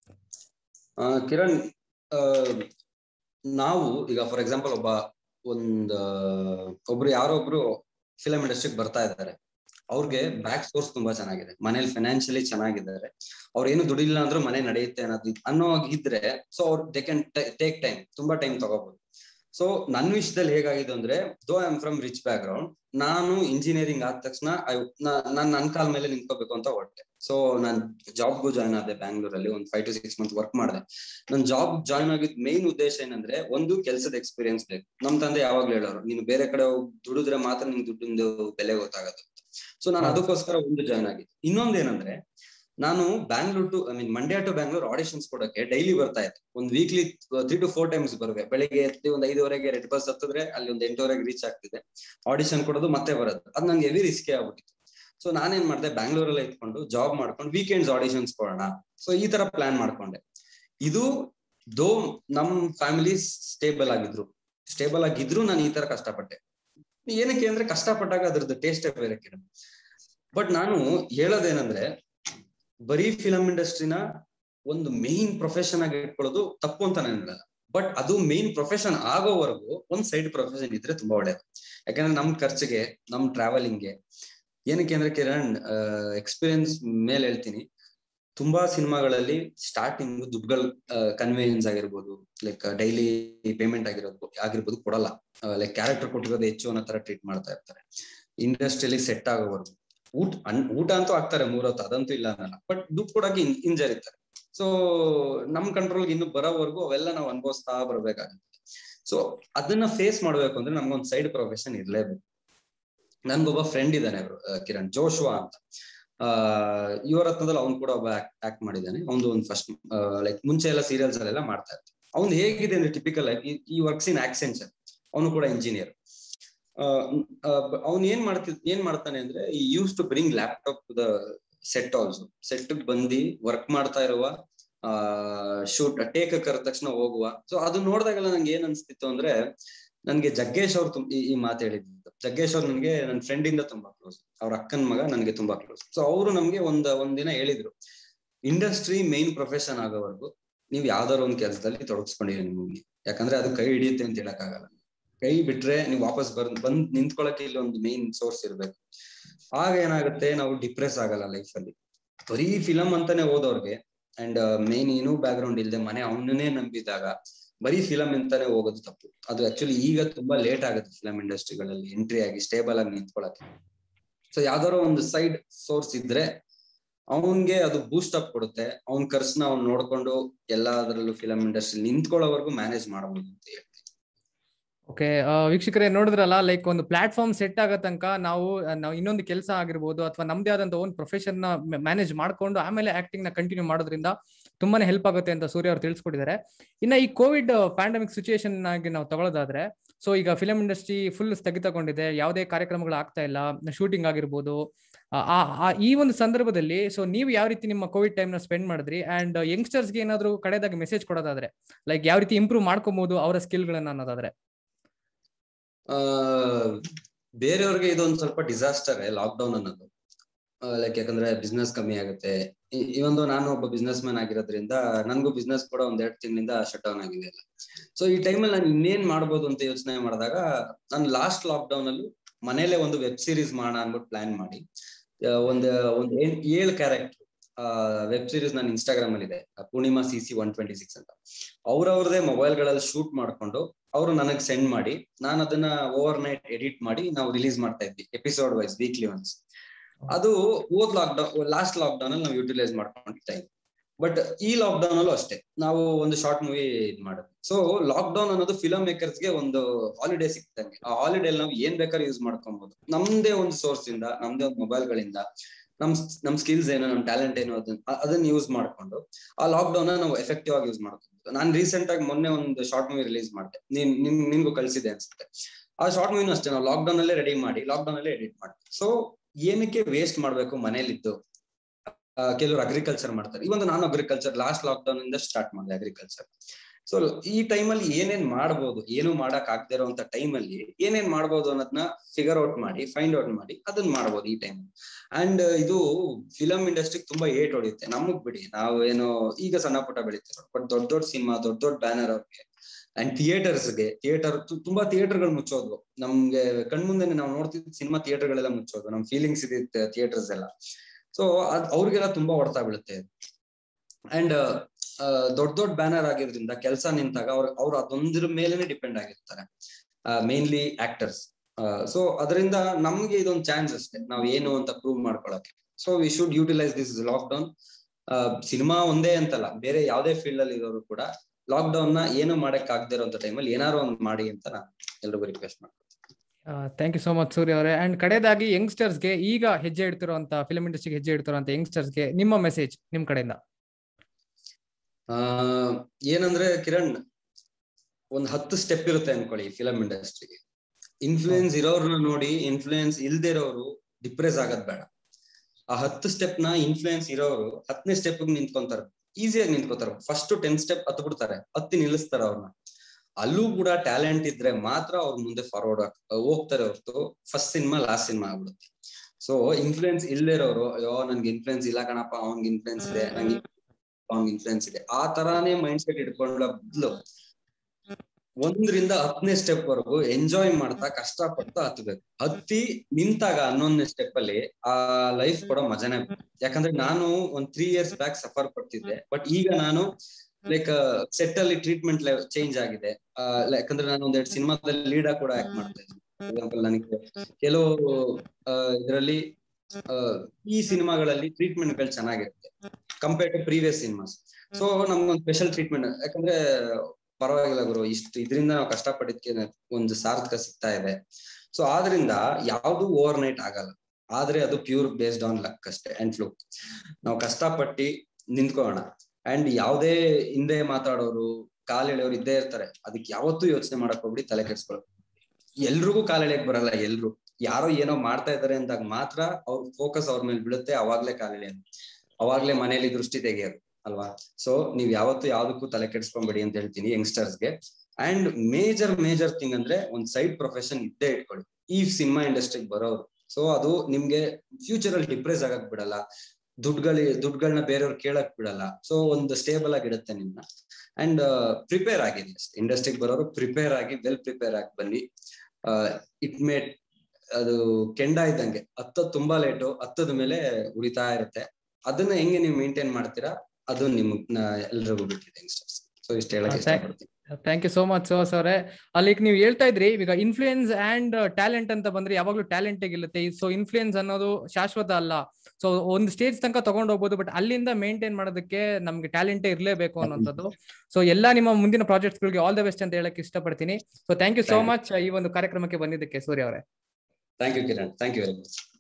ಕಿರಣ್ ನಾವು ಈಗ ಫಾರ್ ಎಕ್ಸಾಂಪಲ್ ಒಬ್ಬ ಒಂದ್ ಒಬ್ರು ಯಾರೋ ಒಬ್ರು ಫಿಲಂ ಇಂಡಸ್ಟ್ರಿಗೆ ಬರ್ತಾ ಇದ್ದಾರೆ ಅವ್ರಿಗೆ ಬ್ಯಾಕ್ ಸೋರ್ಸ್ ತುಂಬಾ ಚೆನ್ನಾಗಿದೆ ಮನೇಲಿ ಫೈನಾನ್ಷಿಯಲಿ ಚೆನ್ನಾಗಿದ್ದಾರೆ ಅವ್ರ ಏನು ದುಡಿಲ್ಲ ಅಂದ್ರೂ ಮನೆ ನಡೆಯುತ್ತೆ ಅನ್ನೋದು ಅನ್ನೋ ಇದ್ರೆ ಸೊ ಅವ್ರು ದೇ ಕ್ಯಾನ್ ಟೇಕ್ ಟೈಮ್ ತುಂಬಾ ಟೈಮ್ ತಗೋಬಹುದು ಸೊ ನನ್ನ ವಿಷಯದಲ್ಲಿ ಹೇಗಾಗಿದೆ ಅಂದ್ರೆ though I am from rich background ನಾನು ಇಂಜಿನಿಯರಿಂಗ್ ಆದ ತಕ್ಷಣ ನಾನು ನನ್ನ ಕಾಲ ಮೇಲೆ ನಿಂತ್ಕೋಬೇಕು ಅಂತ ಹೊಟ್ಟೆ ಸೊ ನಾನ್ ಜಾಬ್ಗೂ ಜಾಯ್ನ್ ಆದೆ ಬ್ಯಾಂಗ್ಳೂರಲ್ಲಿ ಒಂದು five to six month work ಮಾಡಿದೆ ನನ್ ಜಾಬ್ ಜಾಯ್ನ್ ಆಗಿದ್ ಮೇನ್ ಉದ್ದೇಶ ಏನಂದ್ರೆ ಒಂದು ಕೆಲಸದ ಎಕ್ಸ್ಪೀರಿಯನ್ಸ್ ಬೇಕು ನಮ್ ತಂದೆ ಯಾವಾಗ್ಲೂ ಹೇಳೋರು ನೀನು ಬೇರೆ ಕಡೆ ದುಡಿದ್ರೆ ಮಾತ್ರ ನಿನ್ ದುಡ್ಡಿಂದು ಬೆಲೆ ಗೊತ್ತಾಗೋದು ಸೊ ನಾನು ಅದಕ್ಕೋಸ್ಕರ ಒಂದು ಜಾಯ್ನ್ ಆಗಿದ್ದೆ ಇನ್ನೊಂದೇನಂದ್ರೆ ನಾನು Bangalore to I mean Mandya to Bangalore auditions ಕೊಡಕ್ಕೆ ಡೈಲಿ ಬರ್ತಾ ಇತ್ತು ಒಂದು weekly three to four times ಬರುವೆ ಬೆಳಿಗ್ಗೆ ಎತ್ತಿ ಒಂದ್ ಐದುವರೆಗೆ ರೆಡ್ ಬಸ್ ಹತ್ತಿದ್ರೆ ಅಲ್ಲಿ ಒಂದ್ ಎಂಟುವರೆಗೆ ರೀಚ್ ಆಗ್ತಿದೆ ಆಡಿಷನ್ ಕೊಡೋದು ಮತ್ತೆ ಬರೋದು ಅದ್ ನಂಗೆ ಹೆವಿ ರಿಸ್ಕೇ ಆಗ್ಬಿಟ್ಟಿತ್ತು ಸೊ ನಾನೇನ್ ಮಾಡಿದೆ ಬ್ಯಾಂಗ್ಳೂರಲ್ಲೇ ಇಟ್ಕೊಂಡು ಜಾಬ್ ಮಾಡ್ಕೊಂಡು ವೀಕೆಂಡ್ಸ್ ಆಡಿಷನ್ಸ್ ಕೊಡೋಣ ಸೊ ಈ ತರ ಪ್ಲಾನ್ ಮಾಡ್ಕೊಂಡೆ ಇದು ದೋ ನಮ್ ಫ್ಯಾಮಿಲಿ ಸ್ಟೇಬಲ್ ಆಗಿದ್ರು ಸ್ಟೇಬಲ್ ಆಗಿದ್ರು ನಾನು ಈ ತರ ಕಷ್ಟಪಟ್ಟೆ ಏನಕ್ಕೆ ಅಂದ್ರೆ ಕಷ್ಟಪಟ್ಟಾಗ ಅದ್ರದ್ದು ಟೇಸ್ಟೇ ಬೇರೆ ಕಿರಣ್ ಬಟ್ ನಾನು ಹೇಳೋದೇನಂದ್ರೆ ಬರೀ ಫಿಲಂ ಇಂಡಸ್ಟ್ರಿನ ಒಂದು ಮೇನ್ ಪ್ರೊಫೆಷನ್ ಆಗಿ ಇಟ್ಕೊಳ್ಳೋದು ತಪ್ಪು ಅಂತ ನಾನು ಹೇಳಲ್ಲ ಬಟ್ ಅದು ಮೇನ್ ಪ್ರೊಫೆಷನ್ ಆಗೋವರೆಗೂ ಒಂದ್ ಸೈಡ್ ಪ್ರೊಫೆಷನ್ ಇದ್ರೆ ತುಂಬಾ ಒಳ್ಳೇದು ಯಾಕಂದ್ರೆ ನಮ್ ಖರ್ಚಿಗೆ ನಮ್ ಟ್ರಾವೆಲಿಂಗ್ಗೆ ಏನಕ್ಕೆ ಅಂದ್ರೆ ಕಿರಣ್ ಎಕ್ಸ್ಪೀರಿಯನ್ಸ್ ಮೇಲೆ ಹೇಳ್ತೀನಿ ತುಂಬಾ ಸಿನಿಮಾಗಳಲ್ಲಿ ಸ್ಟಾರ್ಟಿಂಗ್ ದುಡ್ಡುಗಳು ಕನ್ವೀನಿಯನ್ಸ್ ಆಗಿರ್ಬೋದು ಲೈಕ್ ಡೈಲಿ ಪೇಮೆಂಟ್ ಆಗಿರೋದು ಆಗಿರ್ಬೋದು ಕೊಡಲ್ಲ ಲೈಕ್ ಕ್ಯಾರೆಕ್ಟರ್ ಕೊಟ್ಟಿರೋದು ಹೆಚ್ಚು ಅನ್ನೋ ತರ ಟ್ರೀಟ್ ಮಾಡ್ತಾ ಇರ್ತಾರೆ ಇಂಡಸ್ಟ್ರಿಯಲ್ಲಿ ಸೆಟ್ ಆಗೋವರೆಗೂ ಊಟ ಊಟ ಅಂತೂ ಆಗ್ತಾರೆ ಮೂರೊತ್ತು ಅದಂತೂ ಇಲ್ಲ ಅನ್ನಲ್ಲ ಬಟ್ ದುಡ್ಡು ಕೊಡಕ್ಕೆ ಇಂಜರ್ ಇರ್ತಾರೆ ಸೊ ನಮ್ ಕಂಟ್ರೋಲ್ಗೆ ಇನ್ನು ಬರೋವರೆಗೂ ಅವೆಲ್ಲ ನಾವು ಅನುಭವಿಸ್ತಾ ಬರ್ಬೇಕಾಗುತ್ತೆ ಸೊ ಅದನ್ನ ಫೇಸ್ ಮಾಡ್ಬೇಕು ಅಂದ್ರೆ ನಮ್ಗೊಂದ್ ಸೈಡ್ ಪ್ರೊಫೆಷನ್ ಇರ್ಲೇಬೇಕು ನನ್ಗೊಬ್ಬ ಫ್ರೆಂಡ್ ಇದ್ದಾನೆ ಕಿರಣ್ ಜೋಶ್ವಾ ಅಂತ ಆ ಯುವರತ್ನದಲ್ಲಿ ಅವ್ನು ಕೂಡ ಒಬ್ಬ ಆಕ್ಟ್ ಮಾಡಿದ್ದಾನೆ ಅವ್ನು ಒಂದು ಫಸ್ಟ್ ಲೈಕ್ ಮುಂಚೆ ಎಲ್ಲ ಸೀರಿಯಲ್ಸ್ ಅಲ್ಲೆಲ್ಲ ಮಾಡ್ತಾ ಇರ್ತಾರೆ ಅವ್ನು ಹೇಗಿದೆ ಅಂದ್ರೆ ಟಿಪಿಕಲ್ ಆಗಿ ಈ ವರ್ಕ್ಸ್ ಇನ್ ಆಕ್ಸೆಂಚರ್ ಅವನು ಕೂಡ ಇಂಜಿನಿಯರ್ ಅವ್ನು ಏನ್ ಮಾಡ್ತಿ ಏನ್ ಮಾಡ್ತಾನೆ ಅಂದ್ರೆ ಈ use to bring laptop the set also set ಬಂದು ವರ್ಕ್ ಮಾಡ್ತಾ ಇರುವ ಆ ಶೂಟ್ ಟೇಕ್ ಕರೆದ ತಕ್ಷಣ ಹೋಗುವ ಸೊ ಅದು ನೋಡಿದಾಗೆಲ್ಲ ನಂಗೆ ಏನ್ ಅನ್ಸ್ತಿತ್ತು ಅಂದ್ರೆ ನನ್ಗೆ ಜಗ್ಗೇಶ್ ಅವ್ರು ತುಂಬ ಈ ಮಾತು ಹೇಳಿದ್ದು ಜಗ್ಗೇಶ್ ಅವ್ರು ನನ್ಗೆ ನನ್ನ ಫ್ರೆಂಡ್ ಇಂದ ತುಂಬಾ ಕ್ಲೋಸ್ ಅವ್ರ ಅಕ್ಕನ ಮಗ ನನ್ಗೆ ತುಂಬಾ ಕ್ಲೋಸ್ ಸೊ ಅವರು ನಮ್ಗೆ ಒಂದ್ ಒಂದಿನ ಹೇಳಿದ್ರು ಇಂಡಸ್ಟ್ರಿ ಮೇನ್ ಪ್ರೊಫೆಷನ್ ಆಗೋವರೆಗೂ ನೀವ್ ಯಾವ್ದಾದ್ರು ಒಂದ್ ಕೆಲಸದಲ್ಲಿ ತೊಡಗಿಸ್ಕೊಂಡಿರಿ ನಿಮ್ಗೆ ಯಾಕಂದ್ರೆ ಅದು ಕೈ ಹಿಡಿಯುತ್ತೆ ಅಂತ ಹೇಳಕ್ ಆಗಲ್ಲ ಕೈ ಬಿಟ್ರೆ ನೀವು ವಾಪಸ್ ಬರ್ ಬಂದ್ ನಿಂತ್ಕೊಳಕ್ಕೆ ಇಲ್ಲಿ ಒಂದು ಮೇನ್ ಸೋರ್ಸ್ ಇರ್ಬೇಕು ಆಗ ಏನಾಗುತ್ತೆ ನಾವು ಡಿಪ್ರೆಸ್ ಆಗಲ್ಲ ಲೈಫ್ ಅಲ್ಲಿ ಬರೀ ಫಿಲಂ ಅಂತಾನೆ ಓದೋರ್ಗೆ ಅಂಡ್ ಮೇನ್ ಏನೂ ಬ್ಯಾಕ್ ಗ್ರೌಂಡ್ ಇಲ್ಲದೆ ಮನೆ ಅವನನ್ನೇ ನಂಬಿದಾಗ ಬರೀ ಫಿಲಂ ಅಂತಾನೆ ಹೋಗೋದು ತಪ್ಪು ಅದು ಆಕ್ಚುಲಿ ಈಗ ತುಂಬಾ ಲೇಟ್ ಆಗುತ್ತೆ ಫಿಲಂ ಇಂಡಸ್ಟ್ರಿಗಳಲ್ಲಿ ಎಂಟ್ರಿ ಆಗಿ ಸ್ಟೇಬಲ್ ಆಗಿ ನಿಂತ್ಕೊಳಕ್ಕೆ ಸೊ ಯಾವ್ದಾರ ಒಂದು ಸೈಡ್ ಸೋರ್ಸ್ ಇದ್ರೆ ಅವನ್ಗೆ ಅದು ಬೂಸ್ಟ್ ಅಪ್ ಕೊಡುತ್ತೆ ಅವ್ನ್ ಖರ್ಚನ್ನ ಅವ್ನ್ ನೋಡ್ಕೊಂಡು ಎಲ್ಲಾದ್ರಲ್ಲೂ ಫಿಲಂ ಇಂಡಸ್ಟ್ರಿ ನಿಂತ್ಕೊಳ್ಳೋವರೆಗೂ ಮ್ಯಾನೇಜ್ ಮಾಡಬಹುದು ಅಂತ ಹೇಳ್ತೀನಿ ಓಕೆ ವೀಕ್ಷಕರೇ ನೋಡಿದ್ರಲ್ಲ ಲೈಕ್ ಒಂದು ಪ್ಲಾಟ್ಫಾರ್ಮ್ ಸೆಟ್ ಆಗೋ ತನಕ ನಾವು ನಾವು ಇನ್ನೊಂದು ಕೆಲಸ ಆಗಿರ್ಬೋದು ಅಥವಾ ನಮ್ದೇ ಆದಂತ ಓನ್ ಪ್ರೊಫೆಷನ್ ನ ಮ್ಯಾನೇಜ್ ಮಾಡ್ಕೊಂಡು ಆಮೇಲೆ ಆಕ್ಟಿಂಗ್ ನ ಕಂಟಿನ್ಯೂ ಮಾಡೋದ್ರಿಂದ ತುಂಬಾನೇ ಹೆಲ್ಪ್ ಆಗುತ್ತೆ ಅಂತ ಸೂರ್ಯ ಅವರು ತಿಳಿಸ್ಕೊಟ್ಟಿದ್ದಾರೆ ಇನ್ನ ಈ ಕೋವಿಡ್ ಪ್ಯಾಂಡಮಿಕ್ ಸಿಚುಯೇಷನ್ ಆಗಿ ನಾವು ತಗೊಳ್ಳೋದಾದ್ರೆ ಸೊ ಈಗ ಫಿಲಂ ಇಂಡಸ್ಟ್ರಿ ಫುಲ್ ಸ್ಥಗಿತಗೊಂಡಿದೆ ಯಾವುದೇ ಕಾರ್ಯಕ್ರಮಗಳು ಆಗ್ತಾ ಇಲ್ಲ ಶೂಟಿಂಗ್ ಆಗಿರ್ಬೋದು ಈ ಒಂದು ಸಂದರ್ಭದಲ್ಲಿ ಸೊ ನೀವು ಯಾವ ರೀತಿ ನಿಮ್ಮ ಕೋವಿಡ್ ಟೈಮ್ ನ ಸ್ಪೆಂಡ್ ಮಾಡಿದ್ರಿ ಅಂಡ್ ಯಂಗ್ಸ್ಟರ್ಸ್ಗೆ ಏನಾದ್ರು ಕಡೆದಾಗಿ ಮೆಸೇಜ್ ಕೊಡೋದಾದ್ರೆ ಲೈಕ್ ಯಾವ ರೀತಿ ಇಂಪ್ರೂವ್ ಮಾಡ್ಕೊಬಹುದು ಅವರ ಸ್ಕಿಲ್ಗಳನ್ನ ಅನ್ನೋದಾದ್ರೆ ಆ ಬೇರೆಯವ್ರಿಗೆ ಇದೊಂದು ಸ್ವಲ್ಪ ಡಿಸಾಸ್ಟರ್ ಲಾಕ್ ಡೌನ್ ಅನ್ನೋದು ಲೈಕ್ ಯಾಕಂದ್ರೆ ಬಿಸ್ನೆಸ್ ಕಮ್ಮಿ ಆಗುತ್ತೆ ಇವೊಂದು ನಾನು ಒಬ್ಬ ಬಿಸ್ನೆಸ್ ಮ್ಯಾನ್ ಆಗಿರೋದ್ರಿಂದ ನನ್ಗೂ ಬಿಸ್ನೆಸ್ ಕೂಡ ಒಂದ್ ಎರಡು ತಿಂಗಳಿಂದ ಶಟ್ ಡೌನ್ ಆಗಿದೆ ಸೊ ಈ ಟೈಮಲ್ಲಿ ನಾನು ಇನ್ನೇನ್ ಮಾಡ್ಬೋದು ಅಂತ ಯೋಚನೆ ಮಾಡಿದಾಗ ನಾನು ಲಾಸ್ಟ್ ಲಾಕ್ ಡೌನ್ ಅಲ್ಲೂ ಮನೇಲೆ ಒಂದು ವೆಬ್ ಸೀರೀಸ್ ಮಾಡೋಣ ಅನ್ಬಿಟ್ಟು ಪ್ಲಾನ್ ಮಾಡಿ ಒಂದ್ ಒಂದ್ ಏಳು ಕ್ಯಾರೆಕ್ಟರ್ ವೆಬ್ ಸೀರೀಸ್ ನಾನು ಇನ್ಸ್ಟಾಗ್ರಾಮ್ ಅಲ್ಲಿ ಇದೆ Purnima C C one twenty six ಅಂತ ಅವ್ರವ್ರದೇ ಮೊಬೈಲ್ ಗಳಲ್ಲಿ ಶೂಟ್ ಮಾಡ್ಕೊಂಡು ಅವರು ನನಗ್ ಸೆಂಡ್ ಮಾಡಿ ನಾನು ಅದನ್ನ ಓವರ್ ನೈಟ್ ಎಡಿಟ್ ಮಾಡಿ ನಾವು ರಿಲೀಸ್ ಮಾಡ್ತಾ ಇದ್ವಿ ಎಪಿಸೋಡ್ ವೈಸ್ ವೀಕ್ಲಿ ಒನ್ಸ್ ಅದು ಓದ್ lockdown last lockdown ಅಲ್ಲಿ ನಾವು ಯುಟಿಲೈಸ್ ಮಾಡ್ಕೊಂಡಿರ್ತಾ ಇದ್ವಿ ಬಟ್ ಈ ಲಾಕ್ ಡೌನ್ ಅಲ್ಲೂ ಅಷ್ಟೇ ನಾವು ಒಂದು ಶಾರ್ಟ್ ಮೂವಿ ಇದ್ ಮಾಡಿದ್ವಿ ಸೊ ಲಾಕ್ ಡೌನ್ ಅನ್ನೋದು ಫಿಲಂ ಮೇಕರ್ಸ್ ಗೆ ಒಂದು ಹಾಲಿಡೇ ಸಿಕ್ತಂಗೆ ಆ ಹಾಲಿಡೇ ನಾವು ಏನ್ ಬೇಕಾದ್ರೂ ಯೂಸ್ ಮಾಡ್ಕೊಬಹುದು ನಮ್ದೇ ಒಂದು ಸೋರ್ಸ್ ಇಂದ ನಮ್ದೇ ಒಂದು ಮೊಬೈಲ್ ಗಳಿಂದ ನಮ್ ನಮ್ ಸ್ಕಿಲ್ಸ್ ಏನು ನಮ್ ಟ್ಯಾಲೆಂಟ್ ಏನು ಅದನ್ನ ಅದನ್ನ ಯೂಸ್ ಮಾಡ್ಕೊಂಡು ಆ ಲಾಕ್ ಡೌನ್ ನಾವು ಎಫೆಕ್ಟಿವ್ ಆಗಿ ಯೂಸ್ ಮಾಡ್ಕೊಂಡು ನಾನು ರೀಸೆಂಟ್ ಆಗಿ ಮೊನ್ನೆ ಒಂದು ಶಾರ್ಟ್ ಮೂವಿ ರಿಲೀಸ್ ಮಾಡಿದೆ ನೀನ್ ನಿನ್ ನಿನ್ಗೂ ಕಳ್ಸಿದೆ ಅನ್ಸುತ್ತೆ ಆ ಶಾರ್ಟ್ ಮೂವಿನೂ ಅಷ್ಟೇ ನಾವು ಲಾಕ್ ಡೌನ್ ಅಲ್ಲೇ ರೆಡಿ ಮಾಡಿ ಲಾಕ್ ಡೌನ್ ಅಲ್ಲೇ ಎಡಿಟ್ ಮಾಡಿ ಸೊ ಏನಕ್ಕೆ ವೇಸ್ಟ್ ಮಾಡ್ಬೇಕು ಮನೇಲಿದ್ದು ಕೆಲವರು ಅಗ್ರಿಕಲ್ಚರ್ ಮಾಡ್ತಾರೆ ಈ ಒಂದು ನಾನು ಅಗ್ರಿಕಲ್ಚರ್ ಲಾಸ್ಟ್ ಲಾಕ್ ಡೌನ್ ಇಂದ ಸ್ಟಾರ್ಟ್ ಮಾಡಿದೆ ಅಗ್ರಿಕಲ್ಚರ್ ಸೊ ಈ ಟೈಮಲ್ಲಿ ಏನೇನ್ ಮಾಡ್ಬೋದು ಏನು ಮಾಡಕ್ ಆಗದೆ ಇರೋಂತ ಟೈಮಲ್ಲಿ ಏನೇನ್ ಮಾಡ್ಬೋದು ಅನ್ನೋದನ್ನ ಫಿಗರ್ ಔಟ್ ಮಾಡಿ ಫೈಂಡ್ ಔಟ್ ಮಾಡಿ ಅದನ್ನ ಮಾಡ್ಬೋದು ಈ ಟೈಮ್ ಅಂಡ್ ಇದು ಫಿಲಂ ಇಂಡಸ್ಟ್ರಿ ತುಂಬಾ ಏಟ್ ಹೊಡೆಯುತ್ತೆ ನಮಗ್ ಬಿಡಿ ನಾವು ಏನೋ ಈಗ ಸಣ್ಣ ಪುಟ್ಟ ಬೆಳಿತೀವಿ ಬಟ್ ದೊಡ್ಡ ದೊಡ್ಡ ಸಿನಿಮಾ ದೊಡ್ಡ ದೊಡ್ಡ ಬ್ಯಾನರ್ ಅವ್ರಿಗೆ ಅಂಡ್ ಥಿಯೇಟರ್ಸ್ಗೆ ಥಿಯೇಟರ್ ತುಂಬಾ ಥಿಯೇಟರ್ಗಳು ಮುಚ್ಚೋದು ನಮ್ಗೆ ಕಣ್ಮುಂದೆನೆ ನಾವು ನೋಡ್ತಿದ್ದ ಸಿನಿಮಾ ಥಿಯೇಟರ್ಗಳೆಲ್ಲ ಮುಚ್ಚೋದು ನಮ್ ಫೀಲಿಂಗ್ಸ್ ಇದಿತ್ತು ಥಿಯೇಟರ್ಸ್ ಎಲ್ಲ ಸೊ ಅದ್ ಅವ್ರಿಗೆಲ್ಲ ತುಂಬಾ ಹೊಡ್ತಾ ಬೀಳುತ್ತೆ ಅಂಡ್ ದೊಡ್ಡ ದೊಡ್ಡ ಬ್ಯಾನರ್ ಆಗಿದ್ರಿಂದ ಕೆಲಸ ನಿಂತಾಗ ಅವ್ರ ಅವ್ರು ಅದೊಂದ್ರ ಮೇಲೆನೆ ಡಿಪೆಂಡ್ ಆಗಿರ್ತಾರೆ ಮೇನ್ಲಿ ಆಕ್ಟರ್ಸ್ ಸೊ ಅದರಿಂದ ನಮ್ಗೆ ಇದೊಂದು ಚಾನ್ಸ್ ಅಷ್ಟೇ ನಾವ್ ಏನು ಅಂತ ಪ್ರೂವ್ ಮಾಡ್ಕೊಳಕ್ಕೆ so we should utilise this lockdown ಸಿನಿಮಾ ಒಂದೇ ಅಂತಲ್ಲ ಬೇರೆ ಯಾವ್ದೇ ಫೀಲ್ಡ್ ಅಲ್ಲಿ ಇರೋರು ಕೂಡ ಲಾಕ್ ಡೌನ್ ನ ಏನು ಮಾಡಕ್ ಆಗದೆ ಇರೋಂತ ಟೈಮಲ್ಲಿ ಏನಾರು ಒಂದ್ ಮಾಡಿ ಅಂತ ನಾನು ಎಲ್ರಿಗೂ ರಿಕ್ವೆಸ್ಟ್ ಮಾಡ್ತೀನಿ thank you so much Surya ಅವರೇ ಅಂಡ್ ಕಡೆದಾಗಿ ಯಂಗ್ಸ್ಟರ್ಸ್ಗೆ ಈಗ ಹೆಜ್ಜೆ ಇಡ್ತಿರುವಂತ ಫಿಲಂ ಇಂಡಸ್ಟ್ರಿಗೆ ಹೆಜ್ಜೆ ಇಡ್ತಿರುವಂತ ಯಂಗ್ಸ್ಟರ್ಸ್ಗೆ ನಿಮ್ಮ ಮೆಸೇಜ್ ನಿಮ್ ಕಡೆಯಿಂದ ಆ ಏನಂದ್ರೆ ಕಿರಣ್ ಒಂದ್ ಹತ್ತು ಸ್ಟೆಪ್ ಇರುತ್ತೆ ಅನ್ಕೊಳ್ಳಿ ಫಿಲಂ ಇಂಡಸ್ಟ್ರಿಗೆ ಇನ್ಫ್ಲೂಯೆನ್ಸ್ ಇರೋರ್ನ ನೋಡಿ ಇನ್ಫ್ಲೂಯೆನ್ಸ್ ಇಲ್ದೇ ಇರೋರು ಡಿಪ್ರೆಸ್ ಆಗದ್ ಬೇಡ ಆ ಹತ್ತು ಸ್ಟೆಪ್ ನ ಇನ್ಫ್ಲೂಯೆನ್ಸ್ ಇರೋರು ಹತ್ತನೇ ಸ್ಟೆಪ್ ನಿಂತ್ಕೊಂತಾರ ಈಸಿಯಾಗಿ ನಿಂತ್ಕೋತಾರ ಫಸ್ಟ್ ಟೆನ್ ಸ್ಟೆಪ್ ಹತ್ ಬಿಡ್ತಾರೆ ಹತ್ತಿ ನಿಲ್ಲಿಸ್ತಾರ ಅವ್ರನ್ನ ಅಲ್ಲೂ ಕೂಡ ಟ್ಯಾಲೆಂಟ್ ಇದ್ರೆ ಮಾತ್ರ ಅವ್ರ ಮುಂದೆ ಫಾರ್ವರ್ಡ್ ಹೋಗ್ತಾರೆ ಹೊರತು ಫಸ್ಟ್ ಸಿನಿಮಾ ಲಾಸ್ಟ್ ಸಿನಿಮಾ ಆಗ್ಬಿಡುತ್ತೆ ಸೊ ಇನ್ಫ್ಲೂಯೆನ್ಸ್ ಇಲ್ಲದೇ ಇರೋರು ಅಯ್ಯೋ ನನ್ಗೆ ಇನ್ಫ್ಲೂಯೆನ್ಸ್ ಇಲ್ಲ ಕಣಪ್ಪ ಅವ್ನ್ಗೆ ಇನ್ಫ್ಲೂಯೆನ್ಸ್ ಇದೆ ನಂಗೆ ಸ್ಟ್ರಾಂಗ್ ಇನ್ಫ್ಲೂಯೆನ್ಸ್ ಇದೆ ಆ ತರಾನೇ ಮೈಂಡ್ ಸೆಟ್ ಇಟ್ಕೊಂಡ್ಲ ಬದ್ಲು ಒಂದ್ರಿಂದ ಹತ್ತನೇ ಸ್ಟೆಪ್ ವರೆಗೂ ಎಂಜಾಯ್ ಮಾಡ್ತಾ ಕಷ್ಟ ಪಡ್ತಾ ಹತ್ಬೇಕು ಹತ್ತಿ ನಿಂತಾಗ ಹನ್ನೊಂದನೇ ಸ್ಟೆಪ್ ಅಲ್ಲಿ ಆ ಲೈಫ್ ಕೊಡೋ ಮಜಾನೇ ಯಾಕಂದ್ರೆ ನಾನು ಒಂದ್ ತ್ರೀ ಇಯರ್ಸ್ ಬ್ಯಾಕ್ ಸಫರ್ ಪಡ್ತಿದ್ದೆ ಬಟ್ ಈಗ ನಾನು ಲೈಕ್ ಸೆಟ್ ಅಲ್ಲಿ ಟ್ರೀಟ್ಮೆಂಟ್ ಚೇಂಜ್ ಆಗಿದೆ ಯಾಕಂದ್ರೆ ನಾನು ಒಂದೆರಡು ಸಿನಿಮಾದಲ್ಲಿ ಲೀಡ್ ಕೂಡ ಆಕ್ಟ್ ಮಾಡ್ತಾ ಇದ್ದೀನಿ ಎಕ್ಸಾಂಪಲ್ ನನಗೆ ಕೆಲವು ಇದರಲ್ಲಿ ಈ ಸಿನಿಮಾಗಳಲ್ಲಿ ಟ್ರೀಟ್ಮೆಂಟ್ ಗಳು ಚೆನ್ನಾಗಿರುತ್ತೆ compare to previous cinemas so ನಮ್ಗೊಂದು ಸ್ಪೆಷಲ್ ಟ್ರೀಟ್ಮೆಂಟ್ ಯಾಕಂದ್ರೆ ಪರವಾಗಿಲ್ಲ ಗುರು ಇಷ್ಟು ಇದರಿಂದ ನಾವು ಕಷ್ಟಪಟ್ಟಿದ್ಕೆ ಒಂದು ಸಾರ್ಥಕ ಸಿಗ್ತಾ ಇದೆ ಸೊ ಆದ್ರಿಂದ ಯಾವ್ದು ಓವರ್ ನೈಟ್ ಆಗಲ್ಲ ಆದ್ರೆ ಅದು ಪ್ಯೂರ್ ಬೇಸ್ಡ್ ಆನ್ ಲಕ್ ಅಷ್ಟೇ ಅಂಡ್ ಫ್ಲೂ ನಾವು ಕಷ್ಟಪಟ್ಟಿ ನಿಂತ್ಕೊಳ್ಳೋಣ ಅಂಡ್ ಯಾವ್ದೇ ಹಿಂದೆ ಮಾತಾಡೋರು ಕಾಲ್ ಎಳೆಯೋರು ಇದ್ದೇ ಇರ್ತಾರೆ ಅದಕ್ಕೆ ಯಾವತ್ತೂ ಯೋಚನೆ ಮಾಡಕ್ ಹೋಗ್ಬಿಡಿ ತಲೆ ಕೆಡ್ಸ್ಕೊಳ್ಳೋ ಎಲ್ರಿಗೂ ಕಾಲ್ ಎಳೆಯಕ್ ಬರಲ್ಲ ಎಲ್ರು ಯಾರೋ ಏನೋ ಮಾಡ್ತಾ ಇದಾರೆ ಅಂದಾಗ ಮಾತ್ರ ಅವ್ರ ಫೋಕಸ್ ಅವ್ರ ಮೇಲೆ ಬೀಳುತ್ತೆ ಅವಾಗ್ಲೇ ಕಾಲ್ ಎಳೆಯೋದು ಅವಾಗ್ಲೇ ಮನೇಲಿ ದೃಷ್ಟಿ ತೆಗೆಯೋದು ಅಲ್ವಾ ಸೊ ನೀವ್ ಯಾವತ್ತು ಯಾವ್ದಕ್ಕೂ ತಲೆ ಕೆಡ್ಸ್ಕೊಂಬೇಡಿ ಅಂತ ಹೇಳ್ತೀನಿ ಯಂಗ್ಸ್ಟರ್ಸ್ಗೆ ಅಂಡ್ ಮೇಜರ್ ಮೇಜರ್ ಥಿಂಗ್ ಅಂದ್ರೆ ಒಂದ್ ಸೈಡ್ ಪ್ರೊಫೆಷನ್ ಇದ್ದೇ ಇಟ್ಕೊಳ್ಳಿ ಈ ಸಿನಿಮಾ ಇಂಡಸ್ಟ್ರಿಗೆ ಬರೋರು ಸೊ ಅದು ನಿಮ್ಗೆ ಫ್ಯೂಚರ್ ಅಲ್ಲಿ ಡಿಪ್ರೆಸ್ ಆಗಕ್ ಬಿಡಲ್ಲ ದುಡ್ಡುಗಳಿ ದುಡ್ಡುಗಳನ್ನ ಬೇರೆಯವ್ರು ಕೇಳಕ್ ಬಿಡಲ್ಲ ಸೊ ಒಂದು ಸ್ಟೇಬಲ್ ಆಗಿ ಇಡುತ್ತೆ ನಿಮ್ನ ಅಂಡ್ ಪ್ರಿಪೇರ್ ಆಗಿದೆ ಇಂಡಸ್ಟ್ರಿಗೆ ಬರೋರು ಪ್ರಿಪೇರ್ ಆಗಿ ವೆಲ್ ಪ್ರಿಪೇರ್ ಆಗಿ ಬನ್ನಿ ಇಟ್ ಮೇಡ್ ಅದು ಕೆಂಡ ಇದ್ದಂಗೆ ಹತ್ತದ್ ತುಂಬಾ ಲೇಟು ಹತ್ತದ ಮೇಲೆ ಉಳಿತಾ ಇರುತ್ತೆ ಅದನ್ನ ಹೆಂಗೆ ನೀವು ಮೇಂಟೈನ್ ಮಾಡ್ತೀರಾ ಅದು ನಿಮ್ಗ್ ಎಲ್ರಿಗೂ ಬಿಟ್ಟಿದೆ ಯಂಗ್ಸ್ಟರ್ಸ್ ಸೊ ಇಷ್ಟ ಹೇಳಕ್ ಹಾ, thank- ಇಷ್ಟಪಡ್ತೀನಿ thank you so much Suhas ಅವರೇ ಅಲ್ಲಿ ನೀವು ಹೇಳ್ತಾ ಇದ್ರಿ ಈಗ ಇನ್ಫ್ಲೂಯೆನ್ಸ್ ಅಂಡ್ ಟ್ಯಾಲೆಂಟ್ ಅಂತ ಬಂದ್ರೆ ಯಾವಾಗ್ಲೂ ಟ್ಯಾಲೆಂಟ್ ಗಿಲ್ಲುತ್ತೆ ಸೊ ಇನ್ಫ್ಲೂಯೆನ್ಸ್ ಅನ್ನೋದು ಶಾಶ್ವತ ಅಲ್ಲ ಸೊ ಒಂದು ಸ್ಟೇಜ್ ತನಕ ತಗೊಂಡು ಹೋಗ್ಬೋದು ಬಟ್ ಅಲ್ಲಿಂದ ಮೇಂಟೈನ್ ಮಾಡೋದಕ್ಕೆ ನಮ್ಗೆ ಟ್ಯಾಲೆಂಟೇ ಇರಲೇಬೇಕು ಅನ್ನೋಂಥದ್ದು ಸೊ ಎಲ್ಲಾ ನಿಮ್ಮ ಮುಂದಿನ ಪ್ರಾಜೆಕ್ಟ್ಸ್ ಗಳಿಗೆ ಆಲ್ ದ ಬೆಸ್ಟ್ ಅಂತ ಹೇಳಕ್ ಇಷ್ಟಪಡ್ತೀನಿ so thank you so Thank you. Much ಈ ಒಂದು ಕಾರ್ಯಕ್ರಮಕ್ಕೆ ಬಂದಿದ್ದಕ್ಕೆ ಸೂರ್ಯ ಅವರೇ thank you Kiran thank you very much